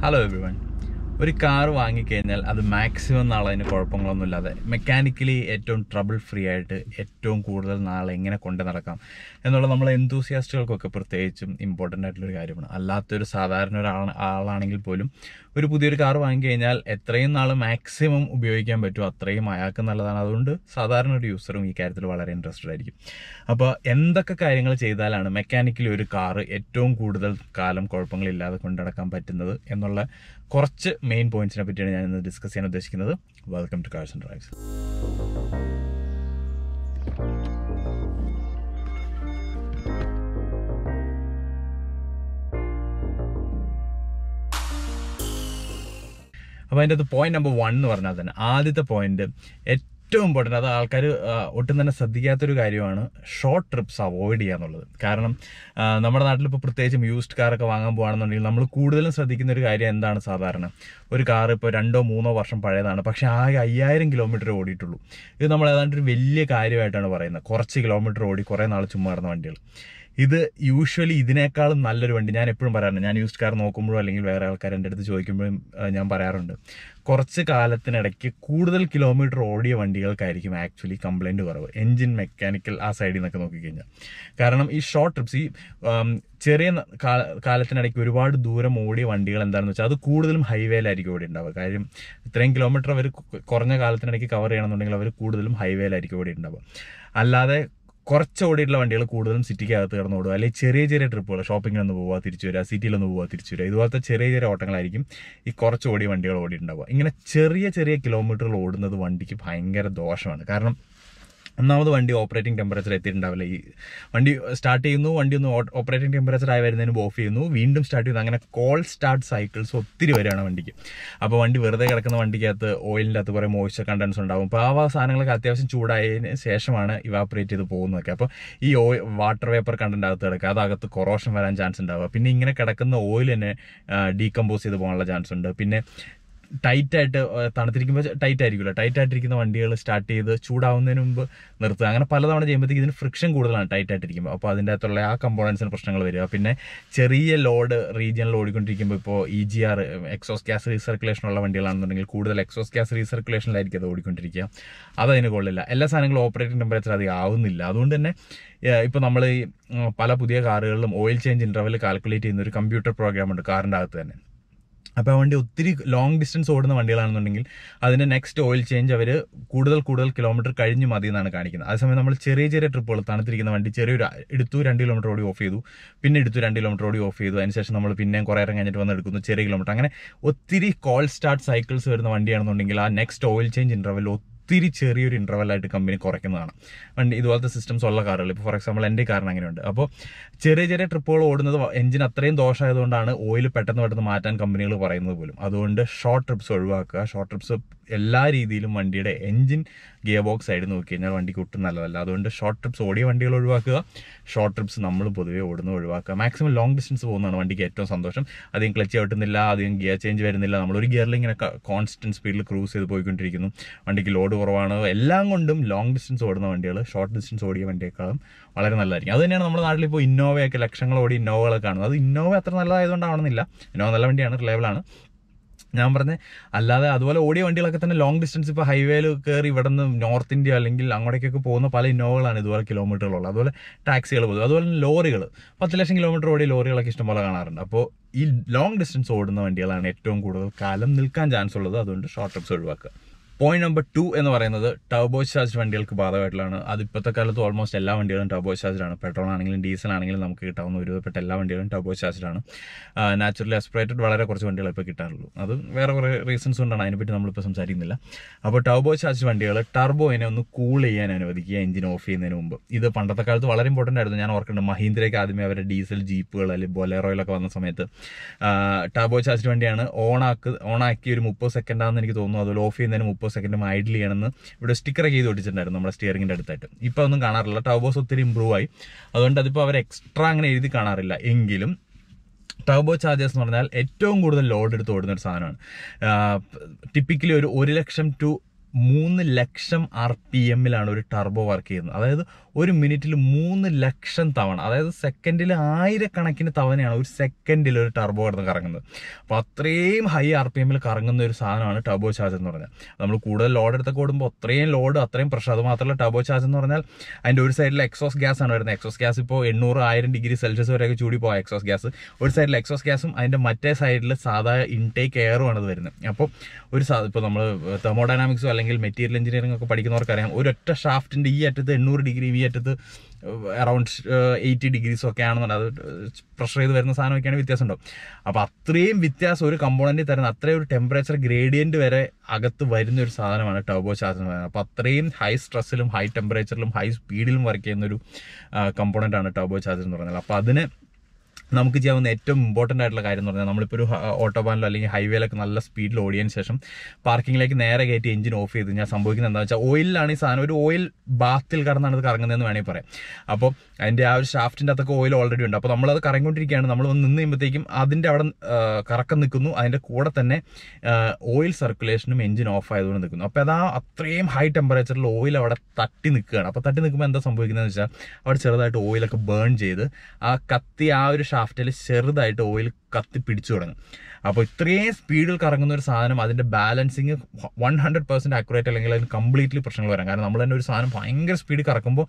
Hello everyone ഒരു car വാങ്ങിക്കഴിഞ്ഞാൽ അത് മാക്സിമം നാളെ അതിന് കുഴപ്പങ്ങളൊന്നും ഇല്ലാതെ മെക്കാനിക്കലി ഏറ്റവും ട്രബിൾ ഫ്രീ ആയിട്ട് ഏറ്റവും കൂടുതൽ നാളെ എങ്ങനെ കൊണ്ടു നടക്കാം എന്നുള്ള നമ്മൾ എന്തൂസിയാസ്റ്റുകൾക്കൊക്കെ പ്രത്യേകിച്ചും ഇമ്പോർട്ടൻ്റ് ആയിട്ടുള്ളൊരു കാര്യമാണ് അല്ലാത്തൊരു സാധാരണ ഒരാൾ ആളാണെങ്കിൽ പോലും ഒരു പുതിയൊരു കാർ വാങ്ങിക്കഴിഞ്ഞാൽ എത്രയും നാൾ മാക്സിമം ഉപയോഗിക്കാൻ പറ്റുമോ അത്രയും അയാൾക്ക് നല്ലതാണ് അതുകൊണ്ട് സാധാരണ ഒരു യൂസറും ഈ കാര്യത്തിൽ വളരെ ഇൻട്രസ്റ്റഡ് ആയിരിക്കും അപ്പോൾ എന്തൊക്കെ കാര്യങ്ങൾ ചെയ്താലാണ് മെക്കാനിക്കലി ഒരു കാറ് ഏറ്റവും കൂടുതൽ കാലം കുഴപ്പങ്ങളില്ലാതെ കൊണ്ടുനടക്കാൻ പറ്റുന്നത് എന്നുള്ള കുറച്ച് മെയിൻ പോയിന്റ്സിനെ പറ്റിയാണ് ഞാൻ ഇന്ന് ഡിസ്കസ് ചെയ്യാൻ ഉദ്ദേശിക്കുന്നത് welcome to cars and drives അപ്പോൾ അതിൻ്റെ അത് പോയിന്റ് നമ്പർ വൺ എന്ന് പറഞ്ഞാൽ തന്നെ ആദ്യത്തെ പോയിന്റ് ഏറ്റവും ഇമ്പോർട്ടൻ്റ് അത് ആൾക്കാർ ഒട്ടും തന്നെ ശ്രദ്ധിക്കാത്തൊരു കാര്യമാണ് ഷോർട്ട് ട്രിപ്സ് അവോയ്ഡ് ചെയ്യുക എന്നുള്ളത് കാരണം ആ, നമ്മുടെ നാട്ടിൽ ഇപ്പോൾ പ്രത്യേകിച്ചും യൂസ്ഡ് കാറൊക്കെ വാങ്ങാൻ പോകുകയാണെന്നുണ്ടെങ്കിൽ നമ്മൾ കൂടുതലും ശ്രദ്ധിക്കുന്ന ഒരു കാര്യം എന്താണ് സാധാരണ ഒരു കാർ ഇപ്പോൾ രണ്ടോ മൂന്നോ വർഷം പഴയതാണ് പക്ഷേ ആകെ അയ്യായിരം കിലോമീറ്റർ ഓടിയിട്ടുള്ളൂ ഇത് നമ്മൾ ഏതാണ്ട് ഒരു വലിയ കാര്യമായിട്ടാണ് പറയുന്നത് കുറച്ച് കിലോമീറ്റർ ഓടി കുറേ നാൾ ചുമ്മാ നടന്ന വണ്ടികൾ ഇത് യൂഷ്വലി ഇതിനേക്കാളും നല്ലൊരു വണ്ടി ഞാൻ എപ്പോഴും പറയാറുണ്ട് ഞാൻ യൂസ്ഡ് കാർ നോക്കുമ്പോഴോ അല്ലെങ്കിൽ വേറെ ആൾക്കാർ എൻ്റെ അടുത്ത് ചോദിക്കുമ്പോഴും ആ, ഞാൻ പറയാറുണ്ട് കുറച്ച് കാലത്തിനിടയ്ക്ക് കൂടുതൽ കിലോമീറ്റർ ഓടിയ വണ്ടികൾക്കായിരിക്കും ആക്ച്വലി കംപ്ലൈൻറ്റ് കുറവ് എൻജിൻ മെക്കാനിക്കൽ ആ സൈഡിൽ നിന്നൊക്കെ നോക്കിക്കഴിഞ്ഞാൽ കാരണം ഈ ഷോർട്ട് ട്രിപ്സ് ഈ ആം, ചെറിയ ന- കാല- കാലത്തിനിടയ്ക്ക് ഒരുപാട് ദൂരം ഓടിയ വണ്ടികൾ എന്താണെന്ന് വെച്ചാൽ അത് കൂടുതലും ഹൈവേയിലായിരിക്കും ഓടി ഉണ്ടാവുക കാര്യം ഇത്രയും കിലോമീറ്റർ അവർ കുറഞ്ഞ കാലത്തിനിടയ്ക്ക് കവർ ചെയ്യണമെന്നുണ്ടെങ്കിൽ അവർ കൂടുതലും ഹൈവേയിലായിരിക്കും ഓടി ഉണ്ടാവുക അല്ലാതെ കുറച്ച് ഓടിയിട്ടുള്ള വണ്ടികൾ കൂടുതലും സിറ്റിക്കകത്ത് കിടന്ന് ഓടുക അല്ലെങ്കിൽ ചെറിയ ചെറിയ ട്രിപ്പുകൾ ഷോപ്പിങ്ങിനൊന്ന് പോവുക തിരിച്ചു വരിക സിറ്റിയിലൊന്ന് പോവുക തിരിച്ചു വരിക ഇതുപോലത്തെ ചെറിയ ചെറിയ ഓട്ടങ്ങളായിരിക്കും ഈ കുറച്ച് ഓടിയ വണ്ടികൾ ഓടിയിട്ടുണ്ടാവുക ഇങ്ങനെ ചെറിയ ചെറിയ കിലോമീറ്ററുകൾ ഓടുന്നത് വണ്ടിക്ക് ഭയങ്കര ദോഷമാണ് കാരണം ഒന്നാമത് വണ്ടി ഓപ്പറേറ്റിംഗ് ടെമ്പറേച്ചർ എത്തിയിട്ടുണ്ടാവില്ല ഈ വണ്ടി സ്റ്റാർട്ട് ചെയ്യുന്നു വണ്ടി ഒന്ന് ഓപ്പറേറ്റിംഗ് ടെമ്പറേച്ചർ ആയി വരുന്നതിന് മുമ്പ് ഓഫ് ചെയ്യുന്നു വീണ്ടും സ്റ്റാർട്ട് ചെയ്യുന്നു അങ്ങനെ കോൾ സ്റ്റാർട്ട് സൈക്കിൾസ് ഒത്തിരി വരികയാണ് വണ്ടിക്ക് അപ്പോൾ വണ്ടി വെറുതെ കിടക്കുന്ന വണ്ടിക്കകത്ത് ഓയിലിൻ്റെ അകത്ത് കുറേ മോയ്സ്ചർ കണ്ടൻസ് ഉണ്ടാവും അപ്പോൾ ആ സാധനങ്ങളൊക്കെ അത്യാവശ്യം ചൂടായതിന് ശേഷമാണ് ഇവാപ്പറേറ്റ് ചെയ്ത് പോകുന്നതൊക്കെ അപ്പോൾ ഈ ഓയിൽ വാട്ടർ വേപ്പർ കണ്ടന്റ് അകത്ത് കിടക്കുക അതകത്ത് കൊറോഷൻ വരാൻ ചാൻസ് ഉണ്ടാവുക പിന്നെ ഇങ്ങനെ കിടക്കുന്ന ഓയിൽ തന്നെ ഡീകമ്പോസ് ചെയ്ത് പോകാനുള്ള ചാൻസ് ഉണ്ട് പിന്നെ ടൈറ്റ് ആയിട്ട് ഏഹ്, തണുത്തിരിക്കുമ്പോൾ ടൈറ്റ് ആയിരിക്കുമല്ലോ ടൈറ്റ് ആയിട്ടിരിക്കുന്ന വണ്ടികൾ സ്റ്റാർട്ട് ചെയ്ത് ചൂടാവുന്നതിന് മുമ്പ് നിർത്തുക അങ്ങനെ പലതവണ ചെയ്യുമ്പോഴത്തേക്ക് ഇതിന് ഫ്രിക്ഷൻ കൂടുതലാണ് ടൈറ്റ് ആയിട്ടിരിക്കുമ്പോൾ അപ്പോൾ അതിൻ്റെ അകത്തുള്ള ആ കമ്പോണൻസിന് പ്രശ്നങ്ങൾ വരിക പിന്നെ ചെറിയ ലോഡ് റീജിയനിൽ ഓടിക്കൊണ്ടിരിക്കുമ്പോൾ ഇപ്പോൾ E G R exhaust gas recirculation ഉള്ള വണ്ടികളാണെന്നുണ്ടെങ്കിൽ കൂടുതൽ എക്സോസ് ഗ്യാസ് റീസർക്കുലേഷനിലായിരിക്കും അത് ഓടിക്കൊണ്ടിരിക്കുക അതതിന് കൊള്ളില്ല എല്ലാ സാധനങ്ങളും ഓപ്പറേറ്റിംഗ് ടെമ്പറേച്ചർ അധികം ആവുന്നില്ല അതുകൊണ്ട് തന്നെ ഇപ്പോൾ നമ്മൾ ഈ ഉം, പല പുതിയ കാറുകളിലും ഓയിൽ ചേഞ്ച് ഇൻ്റർവൽ കാൽക്കുലേറ്റ് ചെയ്യുന്ന ഒരു കമ്പ്യൂട്ടർ പ്രോഗ്രാം ഉണ്ട് കാറിൻ്റെ അകത്ത് തന്നെ അപ്പോൾ ആ വണ്ടി ഒത്തിരി ലോങ് ഡിസ്റ്റൻസ് ഓടുന്ന വണ്ടികളാണെന്നുണ്ടെങ്കിൽ അതിൻ്റെ നെക്സ്റ്റ് ഓയിൽ ചേഞ്ച് അവർ കൂടുതൽ കൂടുതൽ കിലോമീറ്റർ കഴിഞ്ഞ് മതി എന്നാണ് കാണിക്കുന്നത് അതേസമയം നമ്മൾ ചെറിയ ചെറിയ ട്രിപ്പുകൾ തണുത്തിരിക്കുന്ന വണ്ടി ചെറിയൊരു എടുത്തു രണ്ട് കിലോമീറ്റർ ഓടി ഓഫ് ചെയ്തു പിന്നെ എടുത്തു രണ്ട് കിലോമീറ്റർ ഓടി ഓഫ് ചെയ്തു അതിനുശേഷം നമ്മൾ പിന്നെയും കുറേ നേരം കഴിഞ്ഞിട്ട് വന്ന് എടുക്കുന്നു ചെറിയ കിലോമീറ്റർ അങ്ങനെ ഒത്തിരി കോൾ സ്റ്റാർട്ട് സൈക്കിൾസ് വരുന്ന വണ്ടിയാണെന്നുണ്ടെങ്കിൽ ആ നെക്സ്റ്റ് ഓയിൽ ചേഞ്ച് ഇൻ്റർവൽ ഒത്തിരി ചെറിയൊരു ഇൻ്റർവെല്ലായിട്ട് കമ്പനി കുറയ്ക്കുന്നതാണ് വണ്ടി ഇതുപോലത്തെ സിസ്റ്റംസ് ഉള്ള കാറുകൾ ഇപ്പോൾ ഫോർ എക്സാമ്പിൾ എൻ്റെ കാറിന് അങ്ങനെയുണ്ട് അപ്പോൾ ചെറിയ ചെറിയ ട്രിപ്പുകൾ ഓടുന്നത് എഞ്ചിൻ അത്രയും ദോഷമായതുകൊണ്ടാണ് ഓയിൽ പെട്ടെന്ന് പെട്ടെന്ന് മാറ്റാൻ കമ്പനികൾ പറയുന്നത് പോലും അതുകൊണ്ട് ഷോർട്ട് ട്രിപ്സ് ഒഴിവാക്കുക ഷോർട്ട് ട്രിപ്സ് എല്ലാ രീതിയിലും വണ്ടിയുടെ എഞ്ചിൻ ഗിയർ ബോക്സ് സൈഡ് നോക്കി കഴിഞ്ഞാൽ വണ്ടിക്ക് ഒട്ടും നല്ലതല്ല അതുകൊണ്ട് ഷോർട്ട് ട്രിപ്സ് ഓടിയ വണ്ടികൾ ഒഴിവാക്കുക ഷോർട്ട് ട്രിപ്സ് നമ്മൾ പൊതുവേ ഓടുന്നത് ഒഴിവാക്കുക മാക്സിമം ലോങ് ഡിസ്റ്റൻസ് പോകുന്നതാണ് വണ്ടിക്ക് ഏറ്റവും സന്തോഷം അധികം ക്ലച്ച് ചവിട്ടുന്നില്ല അധികം ഗിയർ ചേഞ്ച് വരുന്നില്ല നമ്മൾ ഒരു ഗിയറിൽ ഇങ്ങനെ കോൺസ്റ്റന്റ് സ്പീഡിൽ ക്രൂസ് ചെയ്ത് പോയിക്കൊണ്ടിരിക്കുന്നു വണ്ടിക്ക് ലോഡ് കുറവാണ് എല്ലാം കൊണ്ടും ലോങ് ഡിസ്റ്റൻസ് ഓടുന്ന വണ്ടികൾ ഷോർട്ട് ഡിസ്റ്റൻസ് ഓടിയ വണ്ടിയേക്കാളും വളരെ നല്ലതായിരിക്കും അത് തന്നെയാണ് നമ്മുടെ നാട്ടിൽ ഇപ്പോൾ ഇന്നോവയൊക്കെ ലക്ഷങ്ങൾ ഓടി ഇന്നോവകളൊക്കെ കാണുന്നത് അത് ഇന്നോവ അത്ര നല്ലതായതുകൊണ്ടാവണമെന്നില്ല ഇന്നോവ നല്ല വണ്ടിയാണ് റിലയബിളാണ് ഞാൻ പറഞ്ഞ അല്ലാതെ അതുപോലെ ഓടിയ വണ്ടികളൊക്കെ തന്നെ ലോങ് ഡിസ്റ്റൻസ് ഇപ്പോൾ ഹൈവേയിൽ കയറി ഇവിടെ നിന്ന് നോർത്ത് ഇന്ത്യ അല്ലെങ്കിൽ അങ്ങോട്ടേക്കൊക്കെ പോകുന്ന പല ഇന്നോവകളാണ് ഇതുപോലെ കിലോമീറ്ററുകളുള്ളത് അതുപോലെ ടാക്സികൾ പോകും അതുപോലെ തന്നെ ലോറികൾ പത്ത് ലക്ഷം കിലോമീറ്റർ ഓടിയ ലോറികളൊക്കെ ഇഷ്ടംപോലെ കാണാറുണ്ട് അപ്പോൾ ഈ ലോങ് ഡിസ്റ്റൻസ് ഓടുന്ന വണ്ടികളാണ് ഏറ്റവും കൂടുതൽ കാലം നിൽക്കാൻ ചാൻസ് ഉള്ളത് അതുകൊണ്ട് ഷോർട്ട് ട്രിപ്സ് ഒഴിവാക്കുക പോയിന്റ് നമ്പർ ടു എന്ന് പറയുന്നത് ടർബോ ചാർജ് വണ്ടികൾക്ക് ബാധകമായിട്ടുള്ളതാണ് അത് ഇപ്പോഴത്തെ കാലത്ത് ഓൾമോസ്റ്റ് എല്ലാ വണ്ടികളും ടർബോ ചാർജ് ആണ് പെട്രോൾ ആണെങ്കിലും ഡീസൽ ആണെങ്കിലും നമുക്ക് കിട്ടാവുന്ന ഒരുവിധപ്പെട്ട എല്ലാ വണ്ടികളും ടർബോ ചാർജ് ആണ് നാച്ചുറലി അസ്പിറേറ്റഡ് വളരെ കുറച്ച് വണ്ടികൾ ഇപ്പോൾ കിട്ടാറുള്ളൂ അത് വേറെ കുറേ റീസൺസ് കൊണ്ടാണ് അതിനെപ്പറ്റി നമ്മളിപ്പോൾ സംസാരിക്കുന്നില്ല അപ്പോൾ ടർബോ ചാർജ് വണ്ടികൾ ടർബോയിനെ ഒന്ന് കൂൾ ചെയ്യാൻ അനുവദിക്കുക എഞ്ചിൻ ഓഫ് ചെയ്യുന്നതിന് മുമ്പ് ഇത് പണ്ടത്തെ കാലത്ത് വളരെ ഇമ്പോർട്ടൻ്റ് ആയിരുന്നു ഞാൻ ഓർക്കുന്നുണ്ട് മഹീന്ദ്രയ്ക്ക് ആദ്യമേ അവരുടെ ഡീസൽ ജീപ്പുകൾ അല്ലെങ്കിൽ ബൊലേറോയിലൊക്കെ വന്ന സമയത്ത് ടർബോ ചാർജ് വണ്ടിയാണ് ഓണാക്ക് ഓണാക്കി ഒരു മുപ്പത് സെക്കൻഡ് ആണെന്ന് എനിക്ക് തോന്നുന്നു അതുപോലെ ഓഫ് ചെയ്യുന്നതിന് മുപ്പത് സെക്കൻഡ് ഐഡിൽ ചെയ്യണമെന്ന് ഇവിടെ സ്റ്റിക്കറൊക്കെ ചെയ്ത് ഒട്ടിച്ചിട്ടുണ്ടായിരുന്നു നമ്മുടെ സ്റ്റിയറിംഗിൻ്റെ അടുത്തായിട്ട് ഇപ്പോൾ ഒന്നും കാണാറില്ല ടർബോസ് ഒത്തിരി ഇമ്പ്രൂവ് ആയി അതുകൊണ്ട് അതിപ്പോൾ അവർ എക്സ്ട്രാ അങ്ങനെ എഴുതി കാണാറില്ല എങ്കിലും ടർബോ ചാർജേഴ്സ് എന്ന് പറഞ്ഞാൽ ഏറ്റവും കൂടുതൽ ലോഡ് എടുത്ത് ഓടുന്ന ഒരു സാധനമാണ് ടിപ്പിക്കലി ഒരു ഒരു ലക്ഷം ടു മൂന്ന് ലക്ഷം ആർ പി എമ്മിലാണ് ഒരു ടർബോ വർക്ക് ചെയ്യുന്നത് അതായത് ഒരു മിനിറ്റിൽ മൂന്ന് ലക്ഷം തവണ അതായത് സെക്കൻഡിൽ ആയിരക്കണക്കിന് തവണയാണ് ഒരു സെക്കൻഡിൽ ഒരു ടർബോ കിടന്ന് കറങ്ങുന്നത് അപ്പോൾ അത്രയും ഹൈ ആർ പി എമ്മിൽ കറങ്ങുന്ന ഒരു സാധനമാണ് ടർബോ ചാർജ് എന്ന് പറഞ്ഞാൽ നമ്മൾ കൂടുതൽ ലോഡ് എടുത്തൊക്കെ ഓടുമ്പോൾ അത്രയും ലോഡ് അത്രയും പ്രഷർ അത് മാത്രമല്ല ടർബോ ചാർജ് എന്ന് പറഞ്ഞാൽ അതിൻ്റെ ഒരു സൈഡിൽ എക്സോസ് ഗ്യാസ് ആണ് വരുന്നത് എക്സോസ് ഗ്യാസ് ഇപ്പോൾ എണ്ണൂറ് ആയിരം ഡിഗ്രി സെൽഷ്യസ് വരെയൊക്കെ ചൂടി പോകാം എക്സോസ് ഗ്യാസ് ഒരു സൈഡിൽ എക്സോസ് ഗ്യാസും അതിൻ്റെ മറ്റേ സൈഡിൽ സാധാ ഇൻടേക്ക് എയറും ആണ് ഇത് വരുന്നത് അപ്പോൾ ഒരു സാ ഇപ്പോൾ നമ്മൾ തെർമോഡൈനാമിക്സോ അല്ലെങ്കിൽ മെറ്റീരിയൽ എഞ്ചിനീയറിംഗ് ഒക്കെ പഠിക്കുന്നവർക്കറിയാം ഒരൊറ്റ ഷാഫ്റ്റിൻ്റെ ഈ അറ്റത്ത് എണ്ണൂറ് ഡിഗ്രി ഈ അറ്റത്ത് അറൗണ്ട് എയ്റ്റി ഡിഗ്രീസ് ഒക്കെ ആണെന്നുണ്ട് അത് പ്രഷർ ചെയ്ത് വരുന്ന സാധനമൊക്കെയാണ് വ്യത്യാസം ഉണ്ടാവും അപ്പോൾ അത്രയും വ്യത്യാസം ഒരു കമ്പോണൻറ്റിൽ തരുന്ന അത്രയും ഒരു ടെമ്പറേച്ചർ ഗ്രേഡിയൻറ്റ് വരെ അകത്ത് വരുന്ന ഒരു സാധനമാണ് ടർബോ ചാർജ് എന്ന് പറയുന്നത് അപ്പോൾ അത്രയും ഹൈ സ്ട്രെസ്സിലും ഹൈ ടെമ്പറേച്ചറിലും ഹൈ സ്പീഡിലും വർക്ക് ചെയ്യുന്ന ഒരു കമ്പോണൻ്റ് ആണ് ടർബോ ചാർജ് എന്ന് പറയുന്നത് അപ്പോൾ അതിന് നമുക്ക് ചെയ്യാവുന്ന ഏറ്റവും ഇമ്പോർട്ടൻ്റ് ആയിട്ടുള്ള കാര്യം എന്ന് പറഞ്ഞാൽ നമ്മളിപ്പോൾ ഒരു ഓട്ടോബാനിലോ അല്ലെങ്കിൽ ഹൈവേയിലൊക്കെ നല്ല സ്പീഡിൽ ഓടിയതിന് ശേഷം പാർക്കിങ്ങിലേക്ക് നേരെ കയറ്റി എഞ്ചിൻ ഓഫ് ചെയ്ത് ഞാൻ സംഭവിക്കുന്നത് എന്താണെന്ന് വെച്ചാൽ ഓയിലാണ് ഈ സാധനം ഒരു ഓയിൽ ബാത്തിൽ കടന്നാണ് ഇത് കറങ്ങുന്നതെന്ന് വേണമെങ്കിൽ പറയാം അപ്പോൾ അതിൻ്റെ ആ ഒരു ഷാഫ്റ്റിൻ്റെ അകത്തൊക്കെ ഓയിൽ ഓൾറെഡി ഉണ്ട് അപ്പോൾ നമ്മളത് കറങ്ങിക്കൊണ്ടിരിക്കുകയാണ് നമ്മൾ വന്ന് നിന്ന് കഴിയുമ്പോഴത്തേക്കും അതിൻ്റെ അവിടെ ആ, കറക്കം നിൽക്കുന്നു അതിൻ്റെ കൂടെ തന്നെ ഓയിൽ സർക്കുലേഷനും എഞ്ചിൻ ഓഫ് ആയതുകൊണ്ട് നിൽക്കുന്നു അപ്പോൾ അതാ അത്രയും ഹൈ ടെമ്പറേച്ചറിൽ ഓയിൽ അവിടെ തട്ടി നിൽക്കുകയാണ് അപ്പോൾ തട്ടി നിൽക്കുമ്പോൾ എന്താ സംഭവിക്കുന്നതെന്ന് വെച്ചാൽ അവിടെ ചെറുതായിട്ട് ഓയിലൊക്കെ ബേൺ ചെയ്ത് ആ കത്തി ആ ഒരു ഷാഫ്റ്റിൽ ചെറുതായിട്ട് ഓയിൽ കത്തി പിടിച്ചു തുടങ്ങും അപ്പോൾ ഇത്രയും സ്പീഡിൽ കറങ്ങുന്ന ഒരു സാധനം അതിൻ്റെ balancing one hundred percent accurate അല്ലെങ്കിൽ അതിന് കംപ്ലീറ്റ്ലി പ്രശ്നങ്ങൾ വരാം കാരണം നമ്മൾ തന്നെ ഒരു സാധനം ഭയങ്കര സ്പീഡിൽ കറക്കുമ്പോൾ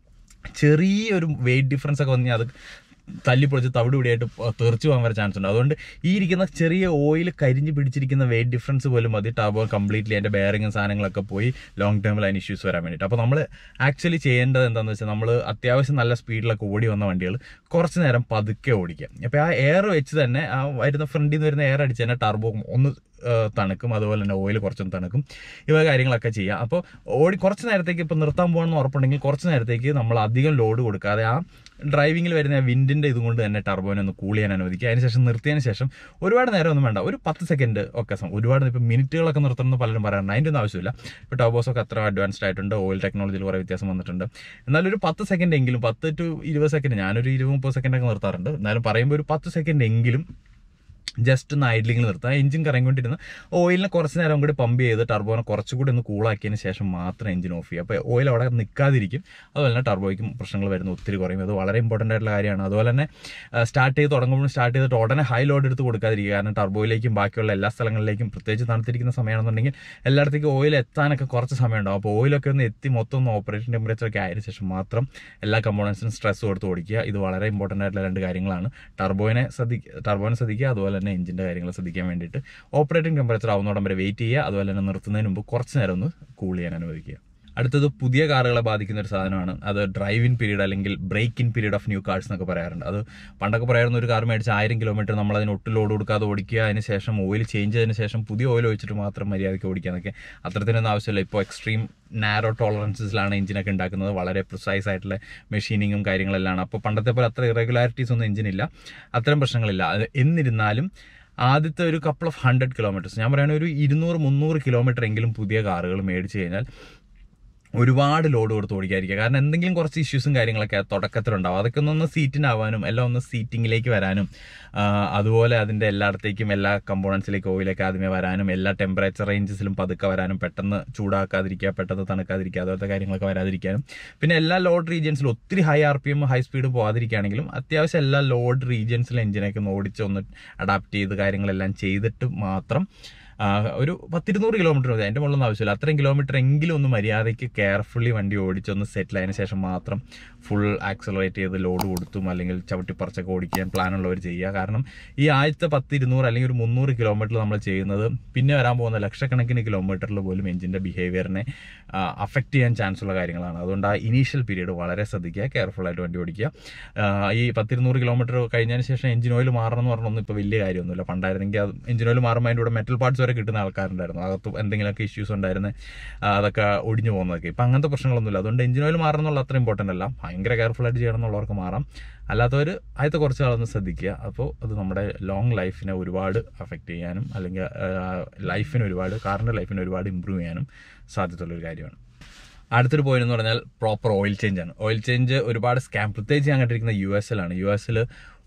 ചെറിയൊരു വെയിറ്റ് ഡിഫറൻസ് ഒക്കെ വന്നാൽ അത് തല്ലിപ്പൊളിച്ച് തവിട് പിടിയായിട്ട് തെറിച്ച് പോകാൻ വരെ ചാൻസ് ഉണ്ട് അതുകൊണ്ട് ഈ ഇരിക്കുന്ന ചെറിയ ഓയിൽ കരിഞ്ഞ് പിടിച്ചിരിക്കുന്ന വെയിറ്റ് ഡിഫറൻസ് പോലും മതി ടർബോ കംപ്ലീറ്റ്ലി അതിൻ്റെ ബെയറിങ്ങും സാധനങ്ങളൊക്കെ പോയി ലോങ് ടേമിൽ അതിന് ഇഷ്യൂസ് വരാൻ വേണ്ടിയിട്ട് അപ്പോൾ നമ്മൾ ആക്ച്വലി ചെയ്യേണ്ടത് എന്താണെന്ന് വെച്ചാൽ നമ്മൾ അത്യാവശ്യം നല്ല സ്പീഡിലൊക്കെ ഓടി വന്ന വണ്ടികൾ കുറച്ച് നേരം പതുക്കെ ഓടിക്കുക അപ്പോൾ ആ എയർ വെച്ച് തന്നെ ആ വരുന്ന ഫ്രണ്ടിൽ നിന്ന് വരുന്ന എയർ അടിച്ച് തന്നെ ടർബോ ഒന്ന് ഏഹ് തണുക്കും അതുപോലെ തന്നെ ഓയിൽ കുറച്ചൊന്ന് തണുക്കും ഇവ കാര്യങ്ങളൊക്കെ ചെയ്യാം അപ്പോൾ ഓടി കുറച്ച് നേരത്തേക്ക് ഇപ്പോൾ നിർത്താൻ പോകണമെന്ന് ഉറപ്പുണ്ടെങ്കിൽ കുറച്ച് നേരത്തേക്ക് നമ്മൾ അധികം ലോഡ് കൊടുക്കാതെ ആ ഡ്രൈവിങ്ങിൽ വരുന്ന വിൻഡിൻ്റെ ഇതുകൊണ്ട് തന്നെ ടർബോനെ ഒന്ന് കൂൾ ചെയ്യാൻ അനുവദിക്കുക അതിനുശേഷം നിർത്തിയതിന് ശേഷം ഒരുപാട് നേരം ഒന്നും വേണ്ട ഒരു പത്ത് സെക്കൻഡ് ഒക്കെ സം- ഒരുപാട് ഇപ്പോൾ മിനിറ്റുകളൊക്കെ നിർത്തണമെന്ന് പലരും പറയാറുണ്ട് അതിൻ്റെ ഒന്നും ആവശ്യമില്ല ഇപ്പോൾ ടർബോസൊക്കെ അത്ര അഡ്വാൻസ്ഡ് ആയിട്ടുണ്ട് ഓയിൽ ടെക്നോളജിയിൽ കുറേ വ്യത്യാസം വന്നിട്ടുണ്ട് എന്നാലും ഒരു പത്ത് സെക്കൻഡ് എങ്കിലും പത്ത് ടു ഇരുപത് സെക്കൻഡ് ഞാനൊരു ഇരുപത് മുപ്പത് സെക്കൻഡൊക്കെ നിർത്താറുണ്ട് എന്നാലും പറയുമ്പോൾ ഒരു പത്ത് സെക്കൻഡ് എങ്കിലും ജസ്റ്റ് ഒന്ന് ഐഡ്ലിങ്ങിൽ നിർത്തുക എഞ്ചിൻ കറങ്ങിക്കൊണ്ടിരുന്ന് ഓയിലിനെ കുറച്ച് നേരം കൂടി പമ്പ് ചെയ്ത് ടർബോനെ കുറച്ചുകൂടി ഒന്ന് കൂളാക്കിയതിന് ശേഷം മാത്രം എഞ്ചിൻ ഓഫ് ചെയ്യുക അപ്പോൾ ഓയിൽ അവിടെ നിൽക്കാതിരിക്കും അതുപോലെ തന്നെ ടർബോയ്ക്കും പ്രശ്നങ്ങൾ വരുന്ന ഒത്തിരി കുറയും അത് വളരെ ഇമ്പോർട്ടൻ്റ് ആയിട്ടുള്ള കാര്യമാണ് അതുപോലെ തന്നെ സ്റ്റാർട്ട് ചെയ്ത് തുടങ്ങുമ്പോൾ സ്റ്റാർട്ട് ചെയ്തിട്ട് ഉടനെ ഹൈ ലോഡ് എടുത്ത് കൊടുക്കാതിരിക്കുക കാരണം ടർബോയിലേക്കും ബാക്കിയുള്ള എല്ലാ സ്ഥലങ്ങളിലേക്കും പ്രത്യേകിച്ച് തണുത്തിരിക്കുന്ന സമയമാണെന്നുണ്ടെങ്കിൽ എല്ലായിടത്തേക്കും ഓയിൽ എത്താനൊക്കെ കുറച്ച് സമയമുണ്ടാവും അപ്പോൾ ഓയിലൊക്കെ ഒന്ന് എത്തി മൊത്തം ഒന്ന് ഓപ്പറേഷൻ ടെമ്പറേച്ചർ ഒക്കെ ആയതിനു ശേഷം മാത്രം എല്ലാ കമ്പോണൻസിനും സ്ട്രെസ് കൊടുത്ത് ഓടിക്കുക ഇത് വളരെ ഇമ്പോർട്ടൻ്റ് ആയിട്ടുള്ള രണ്ട് കാര്യങ്ങളാണ് ടർബോയിനെ ശ്രദ്ധിക്കുക ടർബോയിനെ ശ്രദ്ധിക്കുക അതുപോലെ തന്നെ എഞ്ചിൻ്റെ കാര്യങ്ങൾ ശ്രദ്ധിക്കാൻ വേണ്ടിയിട്ട് ഓപ്പറേറ്റിംഗ് ടെമ്പറേച്ചർ ആവുന്നോടം വരെ വെയിറ്റ് ചെയ്യുക അതുപോലെ തന്നെ നിർത്തുന്നതിന് മുമ്പ് കുറച്ച് നേരം ഒന്ന് കൂൾ ചെയ്യാൻ അനുവദിക്കുക അടുത്തത് പുതിയ കാറുകളെ ബാധിക്കുന്ന ഒരു സാധനമാണ് അത് ഡ്രൈവ് ഇൻ പീരീഡ് അല്ലെങ്കിൽ break in period of new cars എന്നൊക്കെ പറയാറുണ്ട് അത് പണ്ടൊക്കെ പറയാറുന്ന ഒരു കാർ മേടിച്ച് ആയിരം കിലോമീറ്റർ നമ്മൾ അതിന് ഒട്ടും ലോഡ് കൊടുക്കാതെ ഓടിക്കുക അതിന് ശേഷം ഓയിൽ ചേഞ്ച് ചെയ്തതിന് ശേഷം പുതിയ ഓയിൽ ഒഴിച്ചിട്ട് മാത്രം മര്യാദയ്ക്ക് ഓടിക്കുക എന്നൊക്കെ അത്രത്തിനൊന്നും ആവശ്യമില്ല ഇപ്പോൾ എക്സ്ട്രീം നാരോ ടോളറൻസസിലാണ് എഞ്ചിനൊക്കെ ഉണ്ടാക്കുന്നത് വളരെ പ്രിസൈസ് ആയിട്ടുള്ള മെഷീനിങ്ങും കാര്യങ്ങളെല്ലാം അപ്പോൾ പണ്ടത്തെ പോലെ അത്ര ഇറഗുലാരിറ്റീസ് ഒന്നും എഞ്ചിനില്ല അത്തരം പ്രശ്നങ്ങളില്ല അത് എന്നിരുന്നാലും ആദ്യത്തെ ഒരു കപ്പിൾ ഓഫ് ഹൺഡ്രഡ് കിലോമീറ്റേഴ്സ് ഞാൻ പറയുന്നത് ഒരു ഇരുന്നൂറ് മുന്നൂറ് കിലോമീറ്റർ എങ്കിലും പുതിയ കാറുകൾ മേടിച്ച് കഴിഞ്ഞാൽ ഒരുപാട് ലോഡ് കൊടുത്ത് ഓടിക്കാതിരിക്കുക കാരണം എന്തെങ്കിലും കുറച്ച് ഇഷ്യൂസും കാര്യങ്ങളൊക്കെ തുടക്കത്തിലുണ്ടാവും അതൊക്കെ ഒന്ന് സീറ്റിനാവാനും എല്ലാം ഒന്ന് സീറ്റിങ്ങിലേക്ക് വരാനും ആ, അതുപോലെ അതിൻ്റെ എല്ലായിടത്തേക്കും എല്ലാ കമ്പോണൻസിലേക്ക് ഓയിലേക്ക് ആദ്യമേ വരാനും എല്ലാ ടെമ്പറേച്ചർ റേഞ്ചസിലും പതുക്കെ വരാനും പെട്ടെന്ന് ചൂടാക്കാതിരിക്കുക പെട്ടെന്ന് തണുക്കാതിരിക്കുക അതുപോലത്തെ കാര്യങ്ങളൊക്കെ വരാതിരിക്കാനും പിന്നെ എല്ലാ ലോഡ് റീജിയൻസിലും ഒത്തിരി high R P M high speed പോകാതിരിക്കുകയാണെങ്കിലും അത്യാവശ്യം എല്ലാ ലോഡ് റീജിയൻസിലും എഞ്ചിനൊക്കെ ഒന്ന് ഓടിച്ച് ഒന്ന് അഡാപ്റ്റ് ചെയ്ത് കാര്യങ്ങളെല്ലാം ചെയ്തിട്ട് മാത്രം ആ, ഒരു പത്തിരുന്നൂറ് കിലോമീറ്റർ മതി അതിൻ്റെ മുകളിലൊന്നും ആവശ്യമില്ല അത്രയും കിലോമീറ്റർ എങ്കിലും ഒന്ന് മര്യാദയ്ക്ക് കെയർഫുള്ളി വണ്ടി ഓടിച്ചൊന്ന് സെറ്റിൽ ആയതിനു ശേഷം മാത്രം ഫുൾ ആക്സലറേറ്റ് ചെയ്ത് ലോഡ് കൊടുത്തും അല്ലെങ്കിൽ ചവിട്ടിപ്പറച്ചൊക്കെ ഓടിക്കാൻ പ്ലാനുള്ളവർ ചെയ്യുക കാരണം ഈ ആദ്യത്തെ പത്ത് ഇരുന്നൂറ് അല്ലെങ്കിൽ ഒരു മുന്നൂറ് കിലോമീറ്റർ നമ്മൾ ചെയ്യുന്നത് പിന്നെ വരാൻ പോകുന്ന ലക്ഷക്കണക്കിന് കിലോമീറ്ററിൽ പോലും എഞ്ചിൻ്റെ ബിഹേവിയറിനെ അഫക്റ്റ് ചെയ്യാൻ ചാൻസ് ഉള്ള കാര്യങ്ങളാണ് അതുകൊണ്ട് ആ ഇനീഷ്യൽ പീരീഡ് വളരെ ശ്രദ്ധിക്കുക കെയർഫുൾ ആയിട്ട് വണ്ടി ഓടിക്കുക ആ, ഈ പത്തിരുന്നൂറ് കിലോമീറ്റർ കഴിഞ്ഞതിന് ശേഷം എഞ്ചിൻ ഓയിൽ മാറണം എന്ന് പറഞ്ഞൊന്നും ഇപ്പോൾ വലിയ കാര്യമൊന്നുമില്ല പണ്ടായിരുന്നെങ്കിൽ അത് എഞ്ചിൻ ഓയിൽ മാറുമ്പോൾ അതിൻ്റെ കൂടെ മെറ്റൽ പാർട്സ് വരെ കിട്ടുന്ന ആൾക്കാരുണ്ടായിരുന്നു അകത്ത് എന്തെങ്കിലുമൊക്കെ ഇഷ്യൂസ് ഉണ്ടായിരുന്നു ആ, അതൊക്കെ ഒടിഞ്ഞു പോകുന്നതൊക്കെ ഇപ്പം അങ്ങനത്തെ പ്രശ്നങ്ങളൊന്നുമില്ല അതുകൊണ്ട് എഞ്ചിൻ ഓയിൽ മാറണം എന്നുള്ള അത്ര ഇമ്പോർട്ടൻ്റ് അല്ല ഭയങ്കര കെയർഫുൾ ആയിട്ട് ചെയ്യണം എന്നുള്ളവർക്ക് മാറാം അല്ലാത്തവർ ആദ്യത്തെ കുറച്ച് നാളൊന്ന് ശ്രദ്ധിക്കുക അപ്പോൾ അത് നമ്മുടെ ലോങ് ലൈഫിനെ ഒരുപാട് അഫക്റ്റ് ചെയ്യാനും അല്ലെങ്കിൽ ലൈഫിന് ഒരുപാട് കാറിൻ്റെ ലൈഫിനെ ഒരുപാട് ഇമ്പ്രൂവ് ചെയ്യാനും സാധ്യതയുള്ളൊരു കാര്യമാണ് അടുത്തൊരു പോയിന്റ് എന്ന് പറഞ്ഞാൽ പ്രോപ്പർ ഓയിൽ ചേഞ്ച് ആണ് ഓയിൽ ചേഞ്ച് ഒരുപാട് സ്കാം പ്രത്യേകിച്ച് ഞാൻ കണ്ടിരിക്കുന്ന യു എസിലാണ് യു എസിൽ